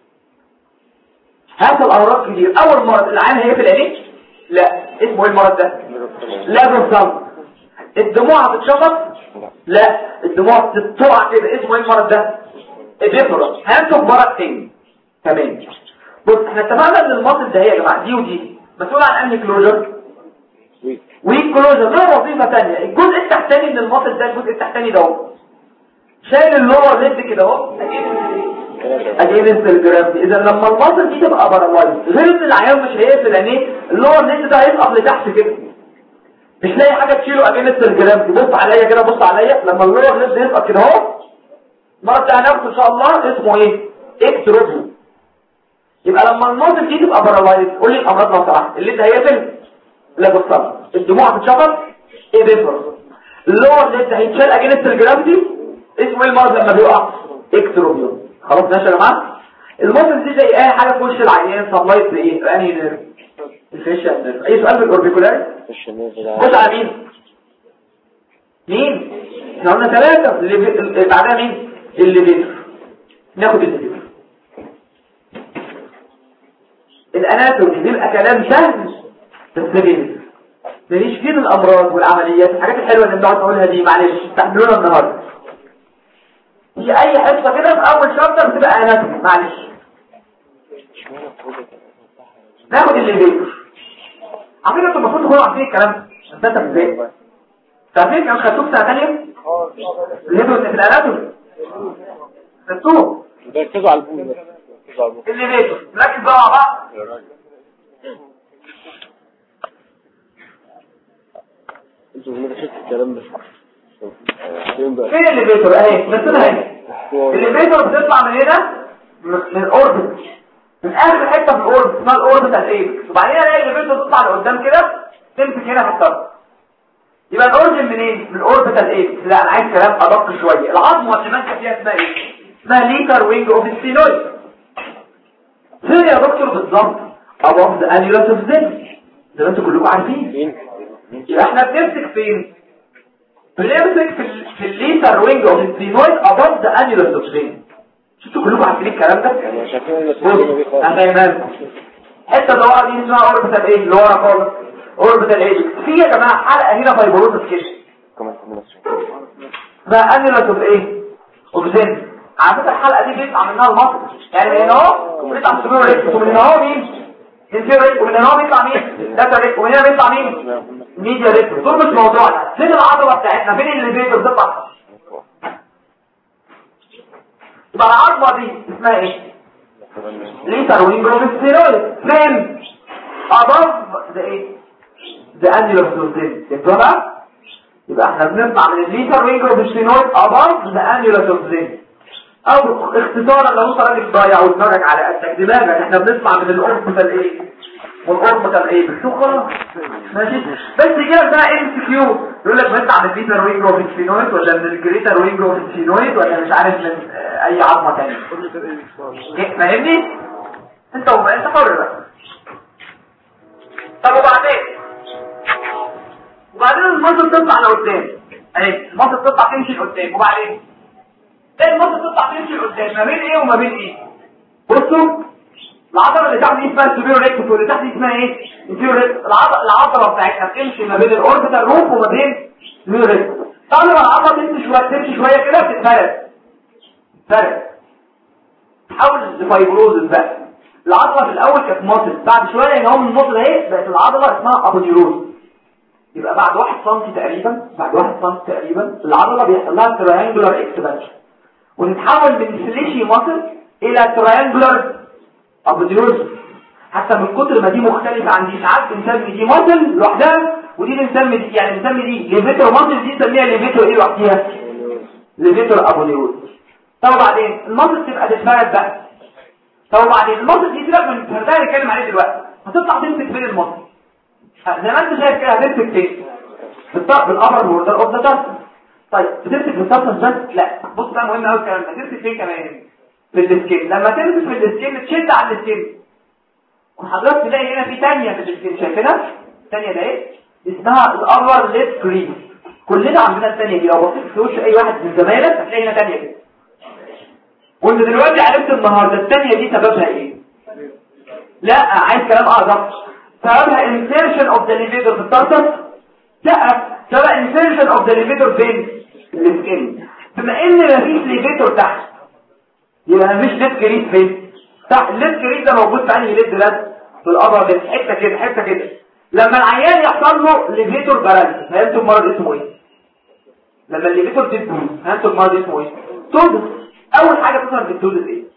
هيحصل امراض كتير اول مرض العين هي في العينين لا اسمه ايه المرض ده لازم صمت الدموع هتتشفط لا الدموع تتطلع كده اسمه ايه المرض ده ابيفرس هنشوف مرض تاني تمام بص احنا اتفقنا ان المصل ده هي يا جماعه دي ودي مسؤول عن انهي كلوجر ويك كلوجر له وظيفه ثانيه الجزء التحتاني من المصل ده الجزء التحتاني ده اهو شايل اللور ليد كده اهو اجينست الجرافيتي اذا لما المصل دي تبقى بارالايز غير ان العيان مش هيقفل عينيه اللور ليد ده هيسقط لتحت كده مش لاقي حاجه تشيله اجينست الجرافيتي بص عليا كده بص عليا لما اللور ليد يسقط كده اهو المرض ده هناخده ان شاء الله اسمه ايه اكتروبيو يبقى لما المصل دي تبقى بارالايز قول لي الامراض لو سمحت اللي ده هيقفل لا بص الدموع هتتشفط ايه بيفر اللور ليد هيتشال اجينست الجرافيتي اسمه ايه المرض لما بيقع اكتروبيو خلاص ماشي يا جماعه المصل دي زي اي حاجه في وش العيان سبلايت بايه انهي نيرف الفيشال نيرف اي سؤال في الاوربيكولار خش على مين مين احنا قلنا ثلاثه اللي بي... اللي بعدها مين اللي بيتر ناخد اللي بيتر الاناتومي بيبقى كلام سهل بس بيتر ماليش فين الامراض والعمليات الحاجات الحلوه اللي بنقعد نقولها دي معلش استحملونا النهارده في اي حصه كده في اول شابتر بتبقى اناتومي معلش ناخد اللي بيته عارفين انتوا المفروض تكونوا عارفين الكلام ده انت ازاي تعرفين كان خدتوه سنه ثانيه اللي هو في الاناتومي خدتوه ركزوا على البول بس ركزوا على البول اللي بيته نركز بقى مع بعض انتوا ما شفتوا الكلام ده فين بقى فين اللي بيته اهي مثلها اهي الليفيتور بتطلع من هنا من من الاوربت من اخر حته في الاوربت اسمها الاوربت الايه وبعدين الاقي الليفيتور تطلع لقدام كده تمسك هنا في الطرف يبقى الاورجن منين من الاوربت الايه لا انا عايز كلام ادق شويه العظمه اللي ماسكه فيها اسمها ايه اسمها ليتر وينج اوف السينويد فين يا دكتور بالظبط above the annulus of zen زي ما انتوا كلكم عارفين فين يبقى احنا بنمسك فين بنمسك في ال- في الليتر وينج اوف السينويد above the annulus of zen شفتوا كلكم عارفين الكلام ده يعني شايفين ان بص السيستم دي خالص انا لكم الحته اللي ورا دي اسمها اوربيتال ايه اللي ورا خالص اوربيتال ايه في يا جماعه حلقه هنا فايبروزس كده كمان كمان ده انيلوس اوف ايه اوف زين على فكره الحلقه دي بيطلع منها المصل يعني من هنا اهو بيطلع سوبر ريك ومن هنا اهو مين انفير ريك ومن هنا اهو بيطلع مين داتا ريك ومن هنا بيطلع مين ميديا ريك دول مش موضوعنا فين العضله بتاعتنا فين اللي بيقدر بتطلع يبقى العظمه دي اسمها ايه ليتر وينج اوف ستيرويد فين above the ايه the annulus of zen فهمتوا بقى يبقى احنا بنطلع من الليتر وينج اوف ستيرويد above the annulus of zen او اختصارا لو انت راجل ضايع ودماغك على قدك دماغك احنا بنطلع من الاوربيتال ايه والاوربيتال ايه بس خلاص ماشي بس كده ده ام سي كيو يقول لك بنطلع من الليتر وينج اوف ستيرويد ولا من الجريتر وينج اوف ستيرويد ولا مش عارف من آه، اي عظمه ثانيه إيه، فاهمني انت وما انت حر بقى طب وبعدين وبعدين المصل تطلع لقدام اهي المصل تطلع تمشي لقدام وبعدين ايه المصل تطلع تمشي لقدام ما بين ايه وما بين ايه بصوا العضله اللي تحت دي اسمها السوبيرو ريكتوس واللي تحت دي اسمها ايه السوبيرو ريكتوس العضله العضله بتاعتها بتمشي ما بين الاوربيتال روف وما بين السوبيرو ريكتوس طبعا لما العضله تمشي شويه تمشي شويه كده بتتفرد فرد تحول لفايبروزس بقى العضله في الاول كانت مصل بعد شويه ان هو من المصل اهي بقت العضله اسمها ابونيوروز يبقى بعد 1 سم تقريبا بعد 1 سم تقريبا العضله بيحصل لها تريانجولار اكسبانشن ونتحول من فليشي مصل الى تريانجولار ابونيوروز حتى من كتر ما دي مختلفه عن دي ساعات بنسمي دي مصل لوحدها ودي بنسمي دي يعني بنسمي دي ليفيتور مصل دي نسميها ليفيتور ايه لوحديها ليفيتور ابونيوروز طب وبعدين المصل تبقى تتفرد بقى طب وبعدين المصل دي سيبك من الفردان اللي اتكلم عليه دلوقتي هتطلع تمسك فين المصل زي ما انت شايف كده هتمسك فين في الطرف الابر بوردر اوف ذا تاسك طيب بتمسك في التاسك بس لا بص بقى مهم قوي الكلام ده تمسك فين كمان في السكين لما تمسك في السكين تشد على السكين وحضرتك تلاقي هنا في تانية في السكين شايفينها الثانيه ده ايه اسمها الابر ليد كريم كلنا عندنا الثانيه دي لو بصيت في وش اي واحد من زمايلك هتلاقي هنا ثانيه كده وانت دلوقتي عرفت النهارده الثانيه دي سببها ايه لا عايز كلام اعظم سببها insertion of the levator في الترتس لا سبب insertion of the levator فين السكين بما ان مفيش levator تحت يبقى مفيش ليد كريس فين تحت الليد كريس ده موجود في انهي ليد بلاد في الابر ليد حته كده حته كده لما العيان يحصل له ليفيتور باراليسيس فهمتوا المرض اسمه ايه لما الليفيتور تدوز فهمتوا المرض اسمه ايه توزس اول حاجه تظهر في التوزس ايه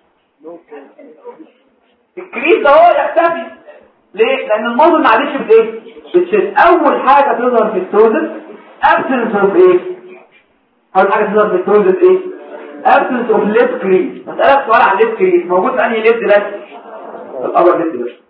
الكريس ده هو يختفي ليه لان الموضوع ما عادش بايه بتشد اول حاجه تظهر في التوزس absence of ايه اول حاجه تظهر في التوزس ايه absence of left crease مسألة سؤال عن left crease موجود في انهي left بس في الأول left بس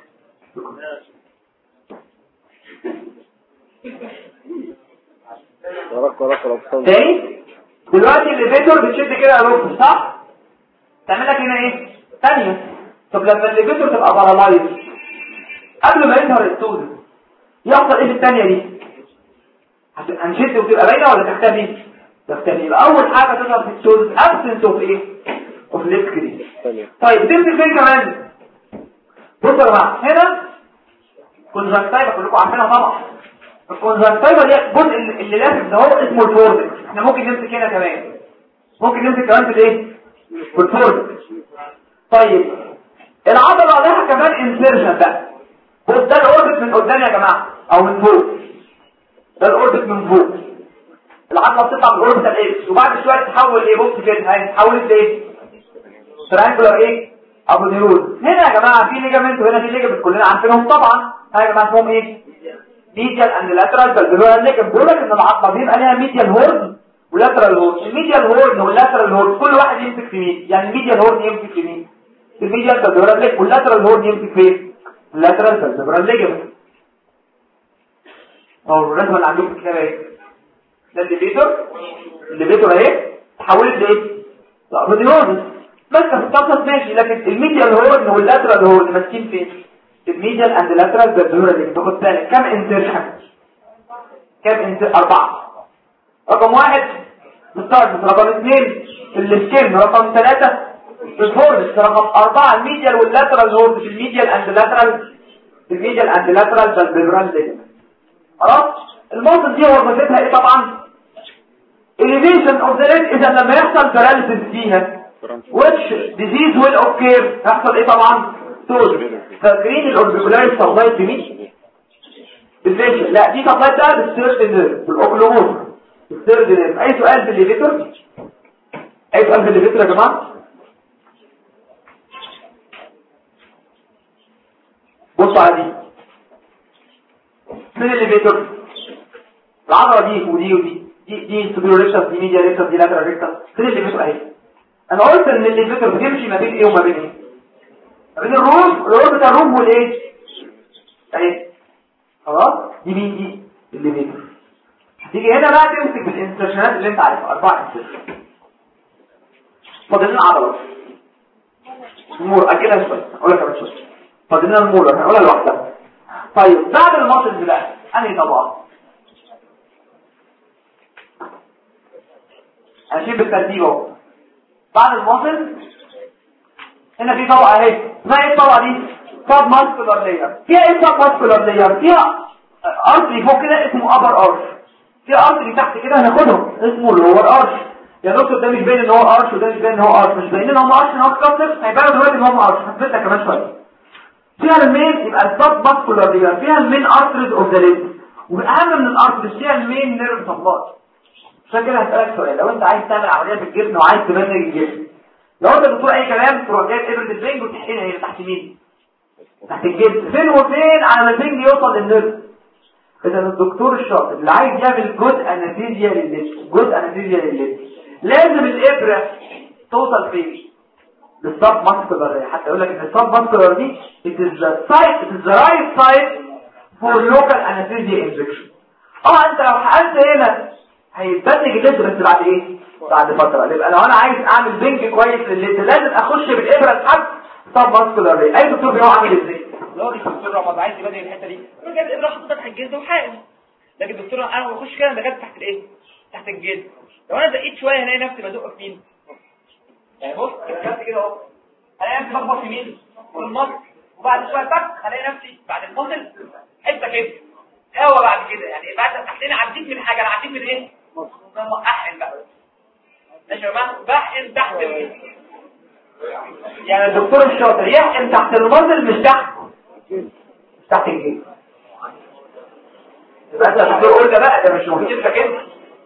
وراك وراك وراك تاني دلوقتي الليفيتور بتشد كده يا دكتور صح تعمل لك هنا ايه ثانيه طب لما الليفيتور تبقى بارالايز قبل ما يظهر التوزن يحصل ايه في الثانيه دي هت- هنشد وتبقى باينه ولا تختفي تختفي يبقى اول حاجه تظهر في التوزن ابسنس اوف ايه اوف ليت كريس ثانية طيب تمسك فين كمان بصوا يا جماعه هنا كونجكتايفا كلكم عارفينها طبعا الكونجكتيفا دي الجزء اللي اللي لافف ده هو اسمه الفورد احنا ممكن نمسك هنا كمان ممكن نمسك كمان في الايه في الفورد طيب العضله لها كمان انسيرشن بقى بص ده الاوربت من قدام يا جماعه او من فوق ده الاوربت من فوق العضله بتطلع من الاوربت الاكس وبعد شويه تتحول ايه بص كده هي اتحولت لايه ترانجولار ايه ابو نيرون هنا يا جماعه في ليجامنت وهنا في ليجامنت كلنا عارفينهم طبعا ها يا جماعه اسمهم ايه ميديال اند لاترال بالبلورال ليجامنت بيقول لك ان العضله بيبقى ليها ميديال هورن ولاترال هورن الميديال هورن واللاترال هورن كل واحد يمسك في مين يعني الميديال هورن يمسك في مين في الميديال بالبلورال ليجامنت واللاترال هورن يمسك في اللاترال بالبلورال ليجامنت اهو الرسمه اللي عندكم في الكتاب اهي ده الليفيتور الليفيتور اهي تحولت لايه روديوزس بس هتتصل ماشي لكن الميديال هورن واللاترال هورن ماسكين فين الميديال اند لاترال بالبلورال ليجامنت تاخد بالك كام انسيرشن كام انسيرشن اربعه رقم واحد السارفس رقم اثنين السكين رقم ثلاثة الهورنس رقم أربعة الميديال واللاترال هورن في الميديال اند لاترال في الميديال اند لاترال بالبلورال ليجامنت خلاص الموضوع دي وظيفتها ايه طبعا elevation of the leg اذا لما يحصل paralysis فيها which disease will occur يحصل ايه طبعا تول فاكرين الاوربيكولار سبلاي في مين بالفيشن لا دي سبلاي بتاعت الثيرد نيرف بالاوكلوموس الثيرد نيرف اي سؤال في الليفيتور اي سؤال في الليفيتور يا جماعه بصوا على دي فين الليفيتور العضله دي ودي ودي دي دي سوبيرو ريكتس دي ميديا ريكتس دي لاترال ريكتس فين الليفيتور اهي انا قلت ان الليفيتور بتمشي ما بين ايه وما بين ايه ما بين الروم الروم بتاع الروم والايه اهي خلاص دي مين دي الليفيتور تيجي هنا بقى تمسك بالانسرشنات اللي انت عارفها اربع انسرشن فاضل لنا عضله المور اكلها شويه اقول لك كمان شويه فاضل لنا المور هنقولها لوحدها طيب بعد الماسلز بقى انهي طبقه هنشيل بالترتيب اهو بعد الماسل هنا في طبقه اهي اسمها ايه الطبقه دي سب ماسكولار لاير فيها ايه سب ماسكولار لاير فيها ارتري فوق كده اسمه ابر ارش في ارتري تحت كده هناخدهم اسمه لور ارش يا دكتور ده مش باين ان هو ارش وده مش باين ان هو ارش مش باين ان هو ارش ان هو كسر هيبان دلوقتي ان هو ارش هثبت لك كمان شويه فيها المين يبقى السب ماسكولار لاير فيها المين ارتريز اوف ذا ليد والاهم من الارتريز فيها المين نيرف سبلاي عشان كده هسألك سؤال لو انت عايز تعمل عملية في الجسم وعايز تبنج الجسم لو انت بتقول اي كلام تروح جايب ابرة البنج وتحقنها هي تحت مين تحت الجسم فين وفين على ما البنج يوصل للنرف اذا الدكتور الشاطر اللي عايز يعمل جزء انستيزيا لللبس جزء انستيزيا لللبس لازم الابرة توصل فين للصاب ماسكولار حتى يقول لك ان الصاب ماسكولار دي it is the site it is the right site for local anesthesia injection اه انت لو حقنت هنا هيتبنج الليد بس بعد ايه بعد فترة يبقى لو انا عايز اعمل بنج كويس للليد لازم اخش بالابره اسحب طب ماسكولار ري اي دكتور بيقع عامل ازاي لو الدكتور رمضان عايز يبدل الحته دي يقول جايب ابره حاططها تحت الجلد وحاقن لكن الدكتور انا بخش كده انا دخلت تحت الايه تحت الجلد لو انا زقيت شويه هلاقي نفسي بدق في مين يعني بص دخلت كده اهو هلاقي نفسي بخبط في مين في المصل وبعد شويه تك هلاقي نفسي بعد المصل حته كده هوا بعد كده يعني بعد تحتنا عديت من حاجه انا عديت من ايه لما احقن بقى ماشي يا جماعه بحقن تحت ال... يعني الدكتور الشاطر يحقن تحت المنزل مش تحت مش تحت الجيب يبقى انت الدكتور قول ده بقى ده مش مهتمك انت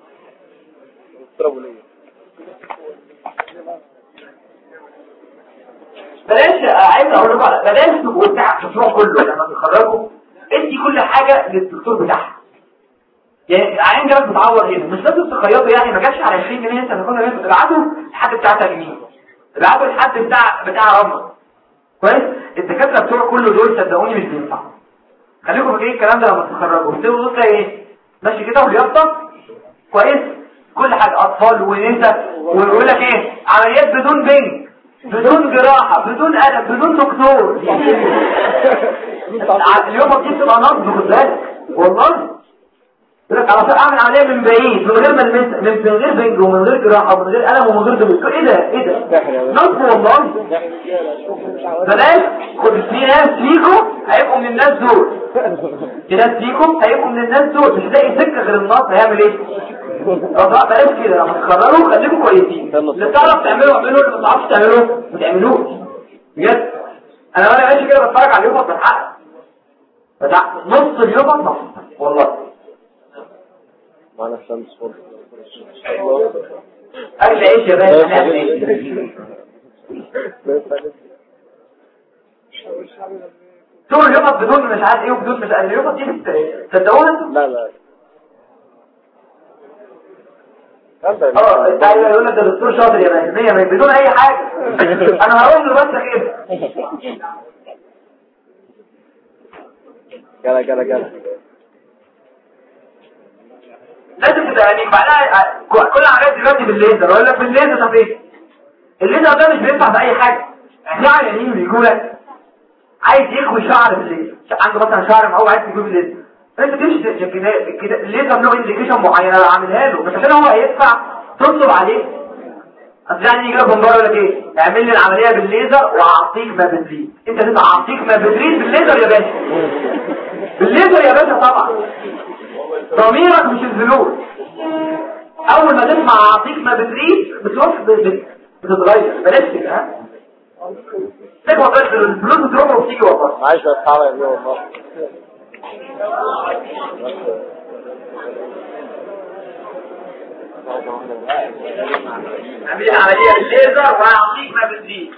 بلاش عايز اقول لكم على بلاش تبقوا بتاع الدكتور كله لما تتخرجوا ادي كل حاجه للدكتور بتاعها يعني عين جابك بتعور هنا مش لازم تخيطه يعني ما جاتش على 20 جنيه انت هتاخدها منه ابعته لحد بتاع تجميل ابعته لحد بتاع بتاع رمل كويس الدكاتره بتوع كل دول صدقوني مش بينفع خليكم فاكرين الكلام ده لما تتخرجوا بتبقوا نص ايه ماشي كده ولياقتك كويس كل حاجه اطفال ونساء ويقول لك ايه عمليات بدون بنج بدون جراحه بدون قلم بدون دكتور اليوم دي بتبقى نصب خد بالك والله يقول لك على اعمل عمليه من بعيد من غير ما المس من من غير بنج ومن غير جراحه ومن غير قلم ومن غير دكتور ايه ده ايه ده نصب والله بلاش خد في ناس فيكم هيبقوا من الناس دول في ناس فيكم هيبقوا من الناس دول مش هتلاقي سكه غير النص هيعمل ايه طب بلاش كده لما تقرروا خليكم كويسين اللي تعرف تعمله اعمله اللي ما تعرفش تعمله ما تعملوش بجد انا وانا ماشي كده بتفرج على اليوم بتحقق بتاع نص اليوم نص والله معنا الشمس فوق اكل عيش يا باشا نعمل ايه طول اليوم بدون مش عارف ايه وبدون مش عارف اليوم دي تصدقوها انتوا لا لا اه ايوه يقول لك ده دكتور شاطر يا باشا 100 بدون اي حاجه انا هقول له بس كده جلا جلا جلا لازم تبقى يعني بعدها كل العمليات دلوقتي بالليزر اقول لك بالليزر طب ايه الليزر ده مش بينفع في اي حاجه يعني عيانين بيقول لك عايز يخوي شعر بالليزر عنده مثلا شعر معوج عايز يجيب الليزر انت تمشي كده كده الليزر له انديكيشن معينه عاملها له مش عشان هو هيدفع تطلب عليه اصل يعني يجي لك بندور يقول لك ايه اعمل لي العمليه بالليزر واعطيك ما بتريد انت لازم اعطيك ما بتريد بالليزر يا باشا بالليزر يا باشا طبعا ضميرك مش الفلوس اول ما تسمع اعطيك ما بتريد بتروح بت- بتتغير بلاش كده ها تكوى بس الفلوس بتروح وبتيجي والله معاش بس صعبة يا ابني والله اعمل العمليه بالليزر واعطيك ما بتريد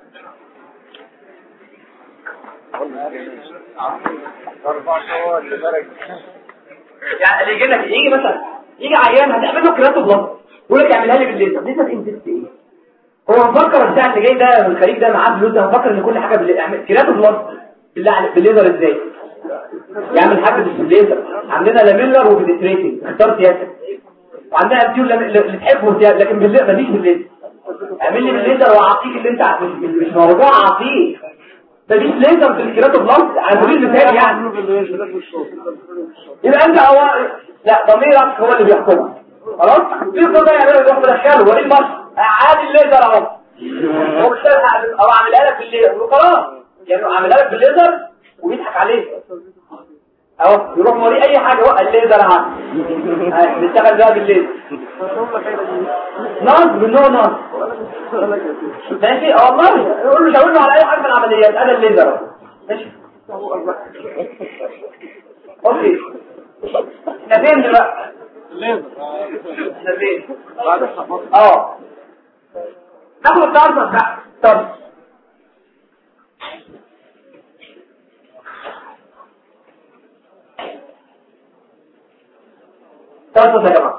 يعني اللي يجي لك يجي مثلا يجي عيان هتعمل له كراتو بلس يقول لك اعملها لي بالليزر ليزر انت ايه هو مفكر البتاع اللي جاي ده من الخليج ده معاه فلوس ده مفكر ان كل حاجه بالليزر اعمل كراتو بلس بالله عليك بالليزر ازاي يعمل حاجه مش بالليزر عندنا لاميلر وبنتريتنج اختار سياسه وعندنا امتيول اللي تحبه سياسه لكن بالليزر مفيش بالليزر اعمل لي بالليزر واعطيك اللي انت ع- مش مش مش موضوع اعطيك مفيش ليزر في الكراتو بلس على سبيل المثال يعني يبقى انت هو لا ضميرك هو اللي بيحكمك خلاص في قضايا يعملها يروح مدخله وليه المرش عادي الليزر اهو هو مش فاهم او عاملها لك بالليزر وخلاص يعني عاملها لك بالليزر وبيضحك عليك اهو يروح موريه اي حاجه هو الليزر اهو أهي، بيشتغل بقى بالليزر نصب بالنوع نصب ماشي اه والله يقول له شاور له على اي حاجه من العمليات انا الليزر اهو ماشي اوكي احنا فين دلوقتي احنا فين اه ناخد الطرف بقى طب طرف يا جماعه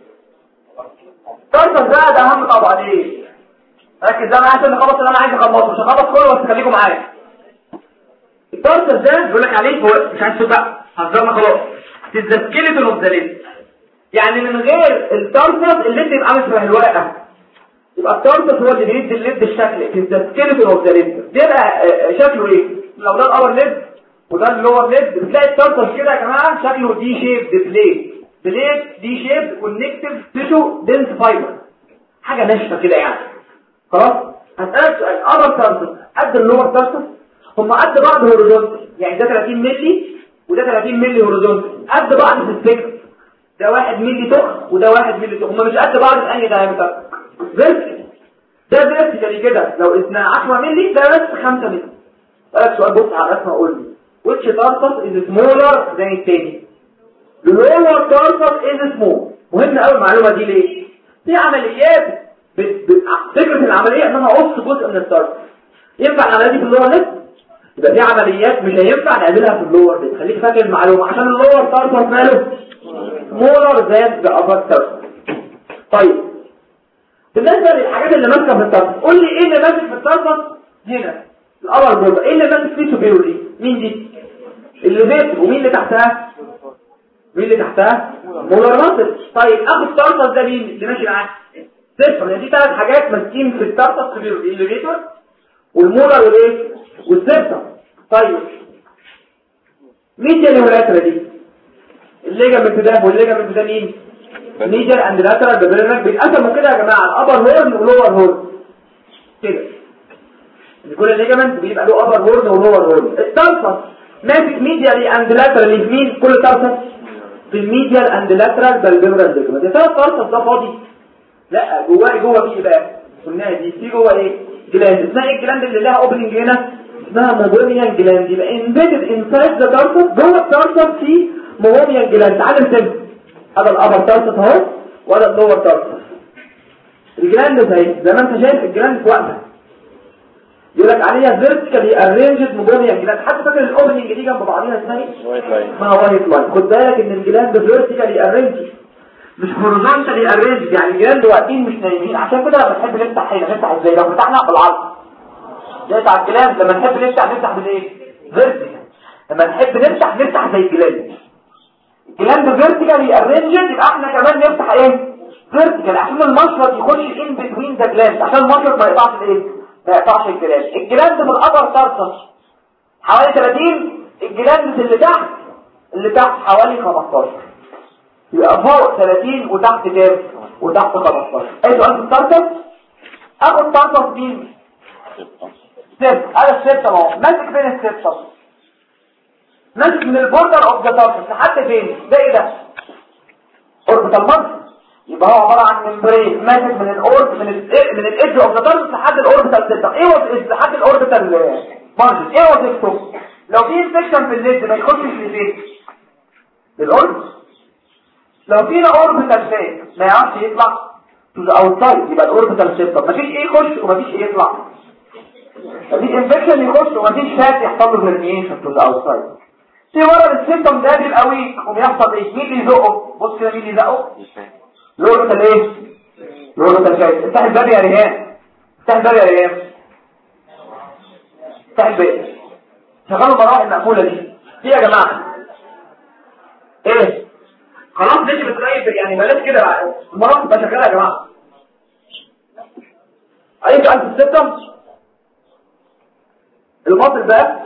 طرف ده ده اهم طبعا ايه ركز ده انا عايز نخلص اللي انا عايز اخلصه مش هخلص كله بس خليكم معايا الطرف ده بيقول لك عليه هو مش عايز تبقى هزرنا خلاص تتذكري بالمبدلين يعني من غير الترفض الليد يبقى عامل شبه الورقه يبقى الترفض هو اللي بيدي الليد الشكل تتذكري بالمبدلين بيبقى آه، شكله ايه لو ده الابر ليد وده اللور ليد بتلاقي الترفض كده يا جماعه شكله دي شيب بليد بليد دي شيب كونكتيف تيشو دنس فايبر حاجه ناشفه كده يعني خلاص هسألك سؤال الابر ترفض قد اللور ترفض هم قد بعض هوريزونتال يعني ده 30 مللي وده 30 مللي هوريزونتال قد بعض في السكر ده 1 مللي تخ وده 1 مللي تخ هم مش قد بعض في انهي دايمتر فيرتيكال ده فيرتيكال كده لو قسنا 10 مللي ده بس 5 مللي اسالك سؤال بص على الرسمه قول لي which tarsus is smaller than التاني lower tarsus is small مهم قوي المعلومه دي ليه في عمليات بت- بت- فكره العمليه ان انا اقص جزء من التارسس ينفع العمليه دي في اللور ليفت يبقى في عمليات مش هينفع نعملها في اللور ليفت خليك فاكر المعلومه عشان اللور تارسس ماله سمولر ذان ذا ابر تارسس طيب بالنسبه للحاجات اللي ماسكه في التارسس قول لي ايه اللي ماسك في التارسس هنا الابر بورد ايه اللي ماسك فيه سوبيرولي مين دي اللي فيت ومين اللي تحتها مين اللي تحتها مولر ماسل طيب اخو التارسس ده مين اللي ماشي معاه صفر لان دي ثلاث حاجات ماسكين في التارسس سوبيرولي الليفيتور والمولر والايه والسيرتر طيب مين دي الهولاترا دي الليجامنت ده والليجامنت ده مين ميجر اند لاترال بيبرنك بيتقسموا كده يا جماعه الابر هورن ولور هورن كده كل الليجامنت بيبقى له ابر هورن ولور هورن الترفس ماسك ميديالي اند لاترال في مين كل ترفس في الميديال اند لاترال بالبيبرال ليجامنت ده الترفس ده فاضي لا جواه جوه في بقى قلناها دي في جوه ايه جلاند اسمها ايه الجلاند اللي لها اوبننج هنا اسمها موبونيان جلاند يبقى امبيدد انسايد ذا تارسس جوه التارسس في موبونيان جلاند تعال نسمي هذا الابر تارسس اهو ولا اللور تارسس الجلاند زي زي ما انت شايف الجلاند واقفه يقول لك عليها فيرتيكالي ارينجد موبونيان جلاند حتى فاكر الاوبننج دي جنب بعضيها اسمها ايه وايت لاين اسمها وايت لاين خد بالك ان الجلاند فيرتيكالي ارينجد مش هوريزونتالي ارينجد يعني الجلاند واقفين مش نايمين عشان كده لما تحب نفتح هنا نفتح ازاي لو فتحنا بالعرض زي بتاع الجلاند لما نحب نفتح نفتح بالايه فيرتيكال لما نحب نفتح نفتح زي الجلاند الجلاند فيرتيكالي ارينجد يبقى احنا كمان نفتح ايه فيرتيكال عشان المشرط يخش ان بتوين ذا جلاند عشان المشرط ما يقطعش الايه ما يقطعش الجلاند الجلاند من الابر تارسس حوالي 30 الجلاند اللي تحت اللي تحت حوالي 15 يبقى فوق 30 وتحت كام وتحت 15 اي سؤال في التارسس اخد تارسس مين ست هذا الست اهو ماسك فين الست طب ماسك من البوردر اوف ذا تارسس لحد فين ده ايه ده اوربيتال مارك يبقى هو عباره عن ممبرين ماسك من الاورب من ال من الايدج اوف ذا تارسس لحد الاوربيتال سيستم ايه وظيفته لحد الاوربيتال مارجن ايه وظيفته لو في انفكشن في الليد ما يخشش لفين للاورب لو فينا اوربيتال فيك ما يعرفش يطلع تو ذا اوتسايد يبقى الاوربيتال سيستم مفيش ايه يخش ومفيش ايه يطلع مفيش انفكشن يخش ومفيش فات يحصل له فيرميشن تو ذا اوتسايد في مرض السيمتوم ده بيبقى ويك وبيحصل ايه مين اللي يزقه بص كده مين اللي يزقه الاوربيتال ايه الاوربيتال شايف افتح الباب يا ريهام افتح الباب يا ريهام افتح الباب شغلوا المراوح المقفوله دي دي يا جماعه ايه خلاص ماشي بتغيب يعني بلاش كده بقى المراوح تبقى شغاله يا جماعه اي سؤال في السيستم المصل بقى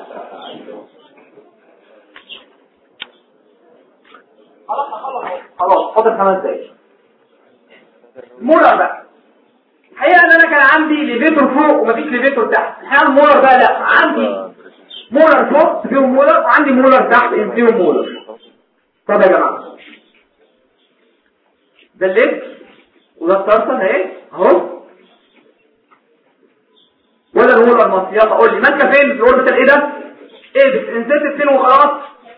خلاص خلاص خلاص فاضل خمس دقايق مولر بقى الحقيقه ان انا كان عندي ليفيتور فوق ومفيش ليفيتور تحت الحقيقه المولر بقى لا عندي مولر فوق فيهم مولر وعندي مولر تحت فيهم مولر طب يا جماعه ده الليفت وده الترسن اهي اهو ولا المولر المصري يلا قول لي ماسكه فين في الاوربيتال ايه ده ايه بتنزلت فين وخلاص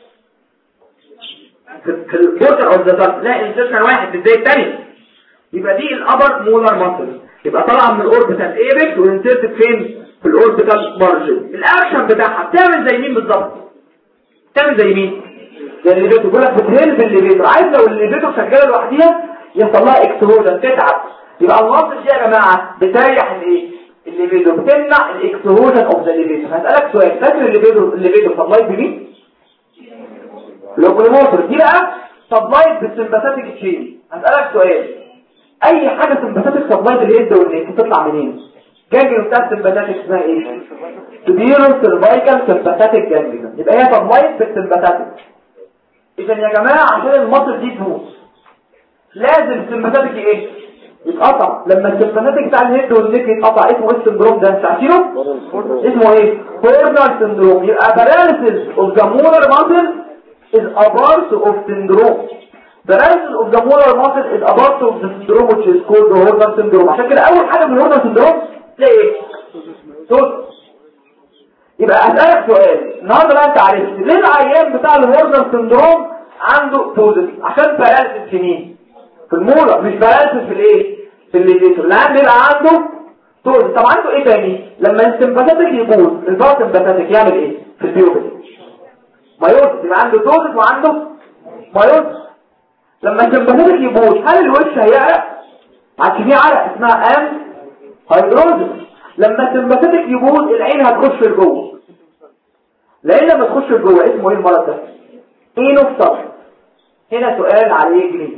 في البورتر اوف ذا تارس لا انسيشن واحد في الزي الثاني يبقى دي الابر مولر ماسل يبقى طالعه من الاوربيتال ايبكس وانسيرتد فين في الاوربيتال مارجن الاكشن بتاعها بتعمل زي مين بالظبط بتعمل زي مين زي الليفيتور بيقول لك بتهلب الليفيتور عايز لو الليفيتور شغاله لوحديها يحصل لها اكسهوجن تتعب يبقى المصل دي يا جماعه بتريح الايه الليفيتور بتمنع الاكسهوجن اوف ذا الليفيتور هسالك سؤال فاكر الليفيتور الليفيتور سبلايت بمين لوكوموتور دي بقى سبلايت بالسمباثيك تشين هسالك سؤال اي حاجه سمباثيك سبلايت الهيد والنيك بتطلع منين جانجليون بتاع السمباثيك اسمها ايه سبيرو سيرفايكال سمباثيك جانجليون يبقى هي سبلايت بالسمباثيك اذا يا جماعه عشان المصل دي تموت لازم السمباثيك ايه يتقطع لما السمباثيك بتاع الهيد والنيك يتقطع اسمه ايه السندروم ده مش عارفينه اسمه ايه كورنر سندروم يبقى paralysis of the molar muscle is a part of syndrome paralysis of the molar muscle is a part of the syndrome which is called the Horner syndrome عشان كده اول حاجه من الهورنر سندروم تلاقي ايه صوت يبقى اسالك سؤال النهارده بقى انت عرفت ليه العيان بتاع الهورنر سندروم عنده توزن عشان paralysis في مين في المولر مش paralysis في الايه في الليفيتور العيان بيبقى عنده توزن طب عنده ايه تاني لما السمباثيك يبوظ الباراسمباثيك يعمل ايه في البيوبل مايوز يبقى عنده توزن وعنده مايوز لما السمباثيك يبوظ هل الوش هيعرق عشان في عرق اسمها ام هيدروزس لما السمباثيك يبوظ العين هتخش لجوه العين لما تخش لجوه اسمه ايه المرض ده اينوفسر هنا سؤال عليه جنيه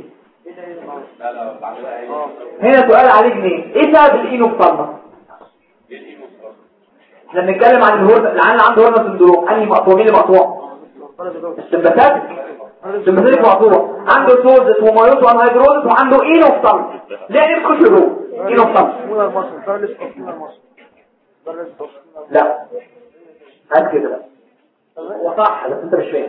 هنا سؤال عليه جنيه ايه سبب الاينوفسر احنا بنتكلم عن الهرم العين اللي عنده هرم سندروم انهي مقطوع مين اللي مقطوع السمباثيك سمباثيك مقطوع عنده توزت ومايوز وانهيدروز وعنده اينوفتالمس ليه نخش جوه اينوفتالمس مولر مصر بارلس اوف مولر مصر بارلس اوف لا هات كده بقى هو صح بس انت مش فاهم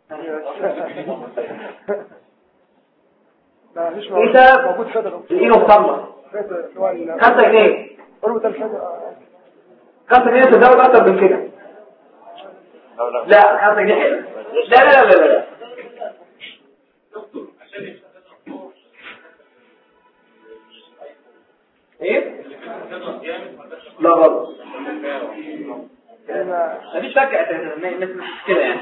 لا مش ايه ده موجود فاتر الاينوفتالمس فاتر اللي هو ال- 5 جنيه اوربيتال فاتر 5 جنيه تزود اكتر من كده لا 5 جنيه حلو لا لا لا لا لا ايه لا غلط مفيش شك اساسا مش كده يعني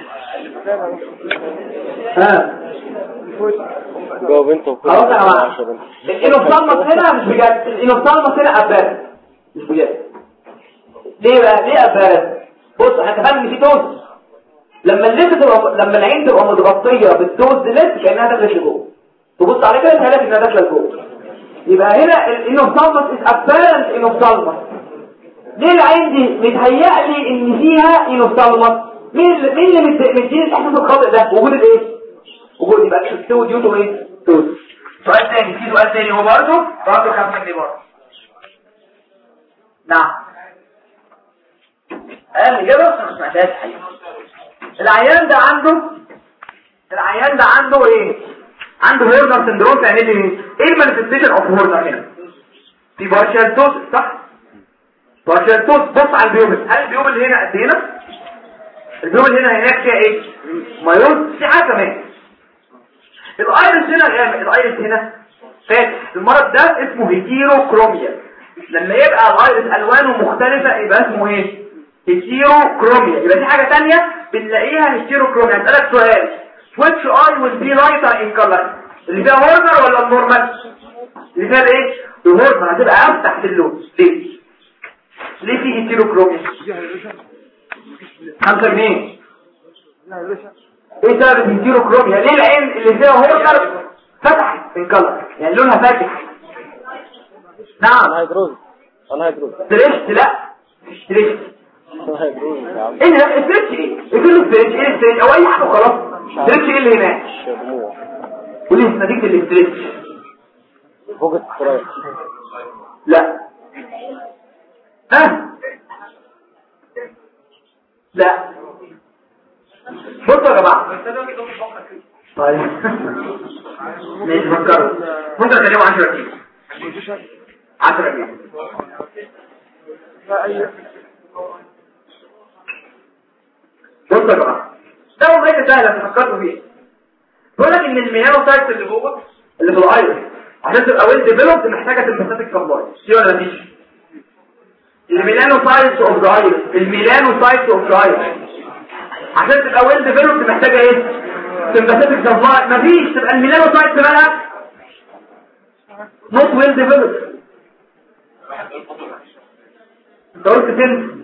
ها جاوب انت وكل خلاص يا جماعه عشرة انت. الانوفتالمس هنا مش بجد الانوفتالمس هنا ابارد مش بجد ليه بقى ليه ابارد بص احنا اتفقنا ان في دوز لما الليد تبقى لما العين تبقى متغطيه بالدوز ليد كانها داخله لجوه تبص على كده تلاقي انها داخله لجوه يبقى هنا الانوفتالمس از ابارنت انوفتالمس ليه العين دي متهيأ لي ان فيها انوفتالمس مين اللي مين اللي مد- مديني الاحساس الخاطئ ده وجود الايه وجود يبقى السو ديوتو ايه توز سؤال تاني في سؤال تاني هو برضه برضه 5 جنيه برضه نعم انا الاجابه بس أنا ما سمعتهاش الحقيقه العيان ده عنده العيان ده عنده ايه عنده هورنر سندروم يعني ايه ايه المانيفستيشن اوف هورنر هنا في بارشال توس صح بارشال توس بص على البيوبل هل البيوبل هنا قد هنا البيوبل هنا هناك فيها ايه مايوز في حاجه كمان الايرس هنا غامق الايرس هنا فاتح المرض ده اسمه هيتيروكروميا لما يبقى الايرس الوانه مختلفه يبقى اسمه ايه هيتيروكروميا يبقى دي حاجه تانية بنلاقيها هيتيروكروميا اسالك سؤال which eye will be lighter in color اللي فيها هورنر ولا النورمال اللي فيها ايه الهورنر هتبقى افتح في اللون ليه ليه في هيتيروكروميا خمسة جنيه لا يا باشا ايه سبب الهيتيروكروميا ليه العين اللي فيها هورنر فتحت الكلر يعني لونها فاتح نعم انهيدروز انهيدروز ستريشت لا ستريشت انهيدروز يا عم ايه ده ستريتش ايه ايه كله ستريتش ايه ستريتش او اي حاجه وخلاص ستريتش ايه اللي هناك شموع قولي نتيجه الاستريتش فوق الترايح لا ها لا بصوا يا جماعه طيب ماشي فكروا ممكن اكلمه 10 دقايق 10 دقايق لا اي بصوا يا جماعه ده مميز سهله تفكروا فيه بيقول لك ان الميانوسايتس اللي جوه اللي في الايرس عشان تبقى ويل ديفلوبد محتاجه سمباثيك كامباي دي ولا مفيش الميلانوسايتس اوف ذا ايرس الميلانوسايتس اوف ذا ايرس عشان تبقى ويل ديفلوبد محتاجه ايه سمباثيك كامباي مفيش تبقى الميلانوسايتس مالها نوت ويل ديفلوبد انت قلت فين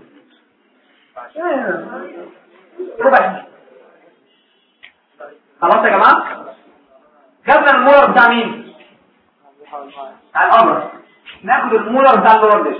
ربع خلاص يا جماعه جبنا المولر بتاع مين بتاع القمر ناخد المولر بتاع اللوردس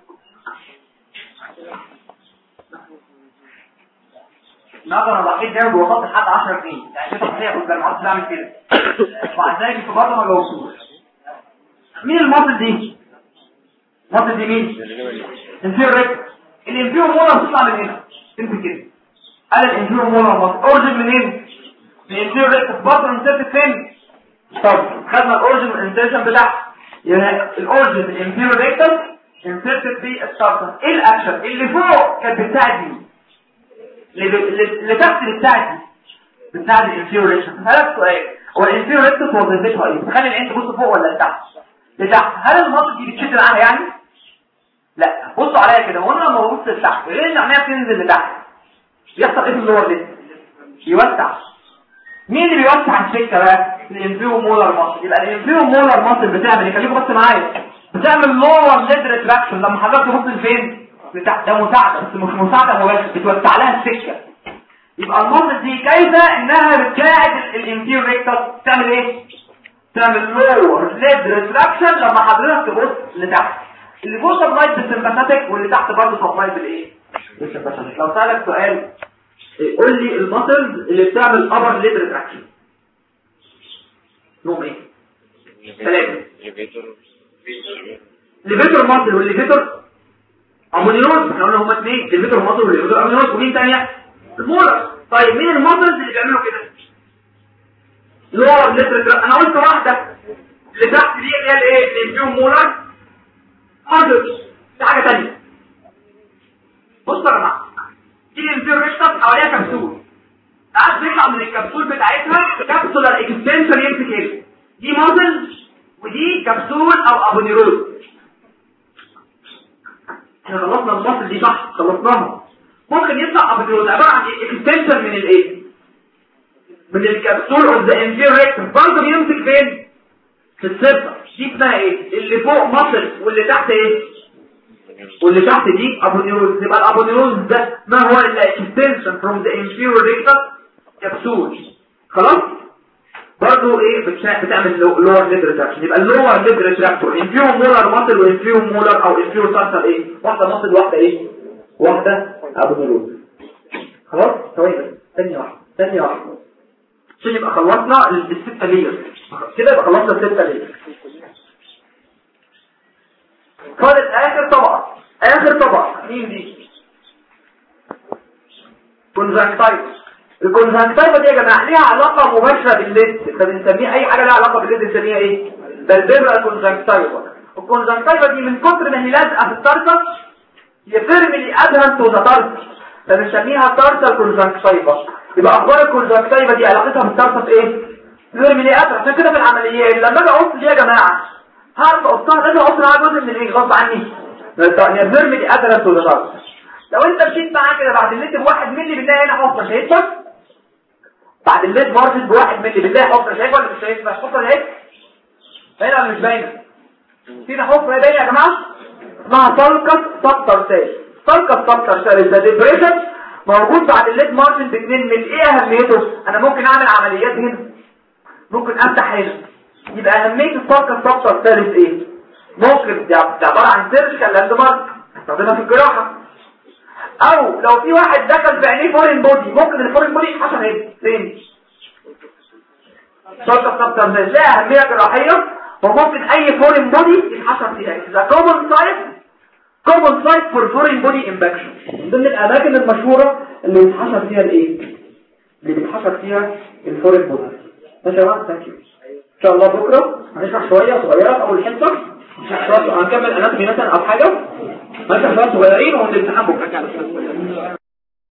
نقدر انا ضحيت جنب وسط لحد 10 جنيه يعني شوف الحقيقه كنت انا عاوز اعمل كده وبعد ذلك انتوا برضه ما جاوبتوش مين المصل دي المصل دي مين الانفيرو ريكت الانفيرو مولر بتطلع من هنا انت كده قال الانفيرو مولر مصل اورجن منين من الانفيرو ريكت برضه انسيرت فين طب خدنا الاورجن والانسيرشن بتاعها يعني الاورجن الانفيرو ريكت انسيرتد في السارتن ايه الاكشن اللي فوق كانت بتاعت مين اللي, اللي اللي تحت اللي بتاعت دي بتاعت الانفيرو ريكت هسألك سؤال هو الانفيرو ريكت وظيفتها ايه تخلي العين تبص فوق ولا لتحت لتحت هل المصل دي بتشد معاها يعني لا بصوا عليا كده هو انا لما ببص لتحت غير ان عينيا بتنزل لتحت يحصل ايه في اللور ده يوسع مين اللي بيوسع السكه بقى الانفيو مولر ماسل يبقى الانفيو مولر ماسل بتعمل ايه خليكم بس معايا بتعمل لور ليد ريتراكشن لما حضرتك تبص لفين لتحت ده مساعده بس مش مساعده مباشره بتوسع لها السكه يبقى الماسل دي كيف انها بتساعد الانفيو ريكتر تعمل ايه تعمل لور ليد ريتراكشن لما حضرتك تبص لتحت اللي فوق سبلايت بالسمباثيك واللي تحت برضه سبلايت بالايه بالسمباثيك لو سالك سؤال إيه، قول لي المسلز اللي بتعمل ابر ليد ريتراكشن نوم ايه ثلاثة ليفيتور ماسل والليفيتور امونيروز احنا قلنا هما اثنين ليفيتور ماسل والليفيتور امونيروز ومين ثانيه المولر طيب مين الماسلز اللي بيعملوا كده لور لتر انا قلت واحده اللي تحت دي اللي هي الايه اللي فيهم مولر ماسلز في حاجه ثانيه بصوا يا جماعه دي الانفيرو ريكتس حواليها كبسول ساعات بيطلع من الكبسول بتاعتها كبسولار اكستنشن يمسك ايه دي ماسل ودي كبسول او ابونيروز احنا خلصنا المصل دي صح خلصناها ممكن يطلع ابونيروز عباره عن اكستنشن من الايه من الكبسول اوف ذا انفير ريكتم برضه بيمسك فين في السفه دي اسمها ايه اللي فوق مصل واللي تحت ايه واللي تحت دي ابونيروز يبقى الابونيروز ده ما هو الا اكستنشن فروم ذا inferior rectum كبسول خلاص برضو ايه بتشا- بتعمل لور ليد ريتراكشن يبقى اللور ليد ريتراكتور ان فيهم مولر ماسل وان فيهم مولر او ان فيهم تارسل ايه واحده ماسل واحده ايه واحده ابونيروز خلاص ثواني بس ثانيه واحده ثانيه واحده عشان يبقى خلصنا الستة لير كده يبقى خلصنا الستة لير فاضل اخر طبقة اخر طبقة مين دي كونجكتايفس الكونجكتايفا دي يا جماعة ليها علاقة مباشرة بالليد فبنسميها اي حاجة ليها علاقة بالليد بنسميها ايه بالبيبرا كونجكتايفا الكونجكتايفا دي من كتر ما هي لازقة في الترسل يفرملي ادهن تو ذا ترسل فبنسميها ترسل كونجكتايفا يبقى اخبار الكونجكتايفا دي علاقتها بالترسل ايه يفرملي ادهن عشان كده في العمليات لما اجي اقص دي يا جماعة هعرف اقصها لازم اقص معاها جزء من الايه غصب عني يفرملي ادهن تو ذا ترسل لو انت مشيت معاه كده بعد الليت بواحد ملي بتلاقي هنا حفره شايفها بعد الليت ماركت بواحد ملي بتلاقي حفره شايفها ولا مش شايفها الحفره اهي باينه ولا مش باينه فينا حفره باينه يا جماعه اسمها سالكس سبتر سيل سالكس سبتر سيل ده ديبريشن موجود بعد الليت ماركت ب 2 ملي ايه اهميته انا ممكن اعمل عمليات هنا ممكن افتح هنا يبقى اهميه السالكس سبتر سيل ايه ممكن ده ده عباره عن سيرجيكال لاند مارك استخدمها في الجراحه او لو في واحد دخل في عينيه فورين بودي ممكن الفورين بودي يتحشر هنا فين شرطة سبتر ده لها اهمية جراحية وممكن اي فورين بودي يتحشر فيها ده common site common site for foreign body infection من ضمن الاماكن المشهورة اللي بيتحشر فيها الايه اللي بيتحشر فيها الفورين بودي ماشي يا جماعه ثانك يو ان شاء الله بكره هنشرح شويه صغيره اول حصه هنشرح شوية- هنكمل اناتومي مثلا او حاجه هنشرح شويه صغيرين وهنمتحن بكره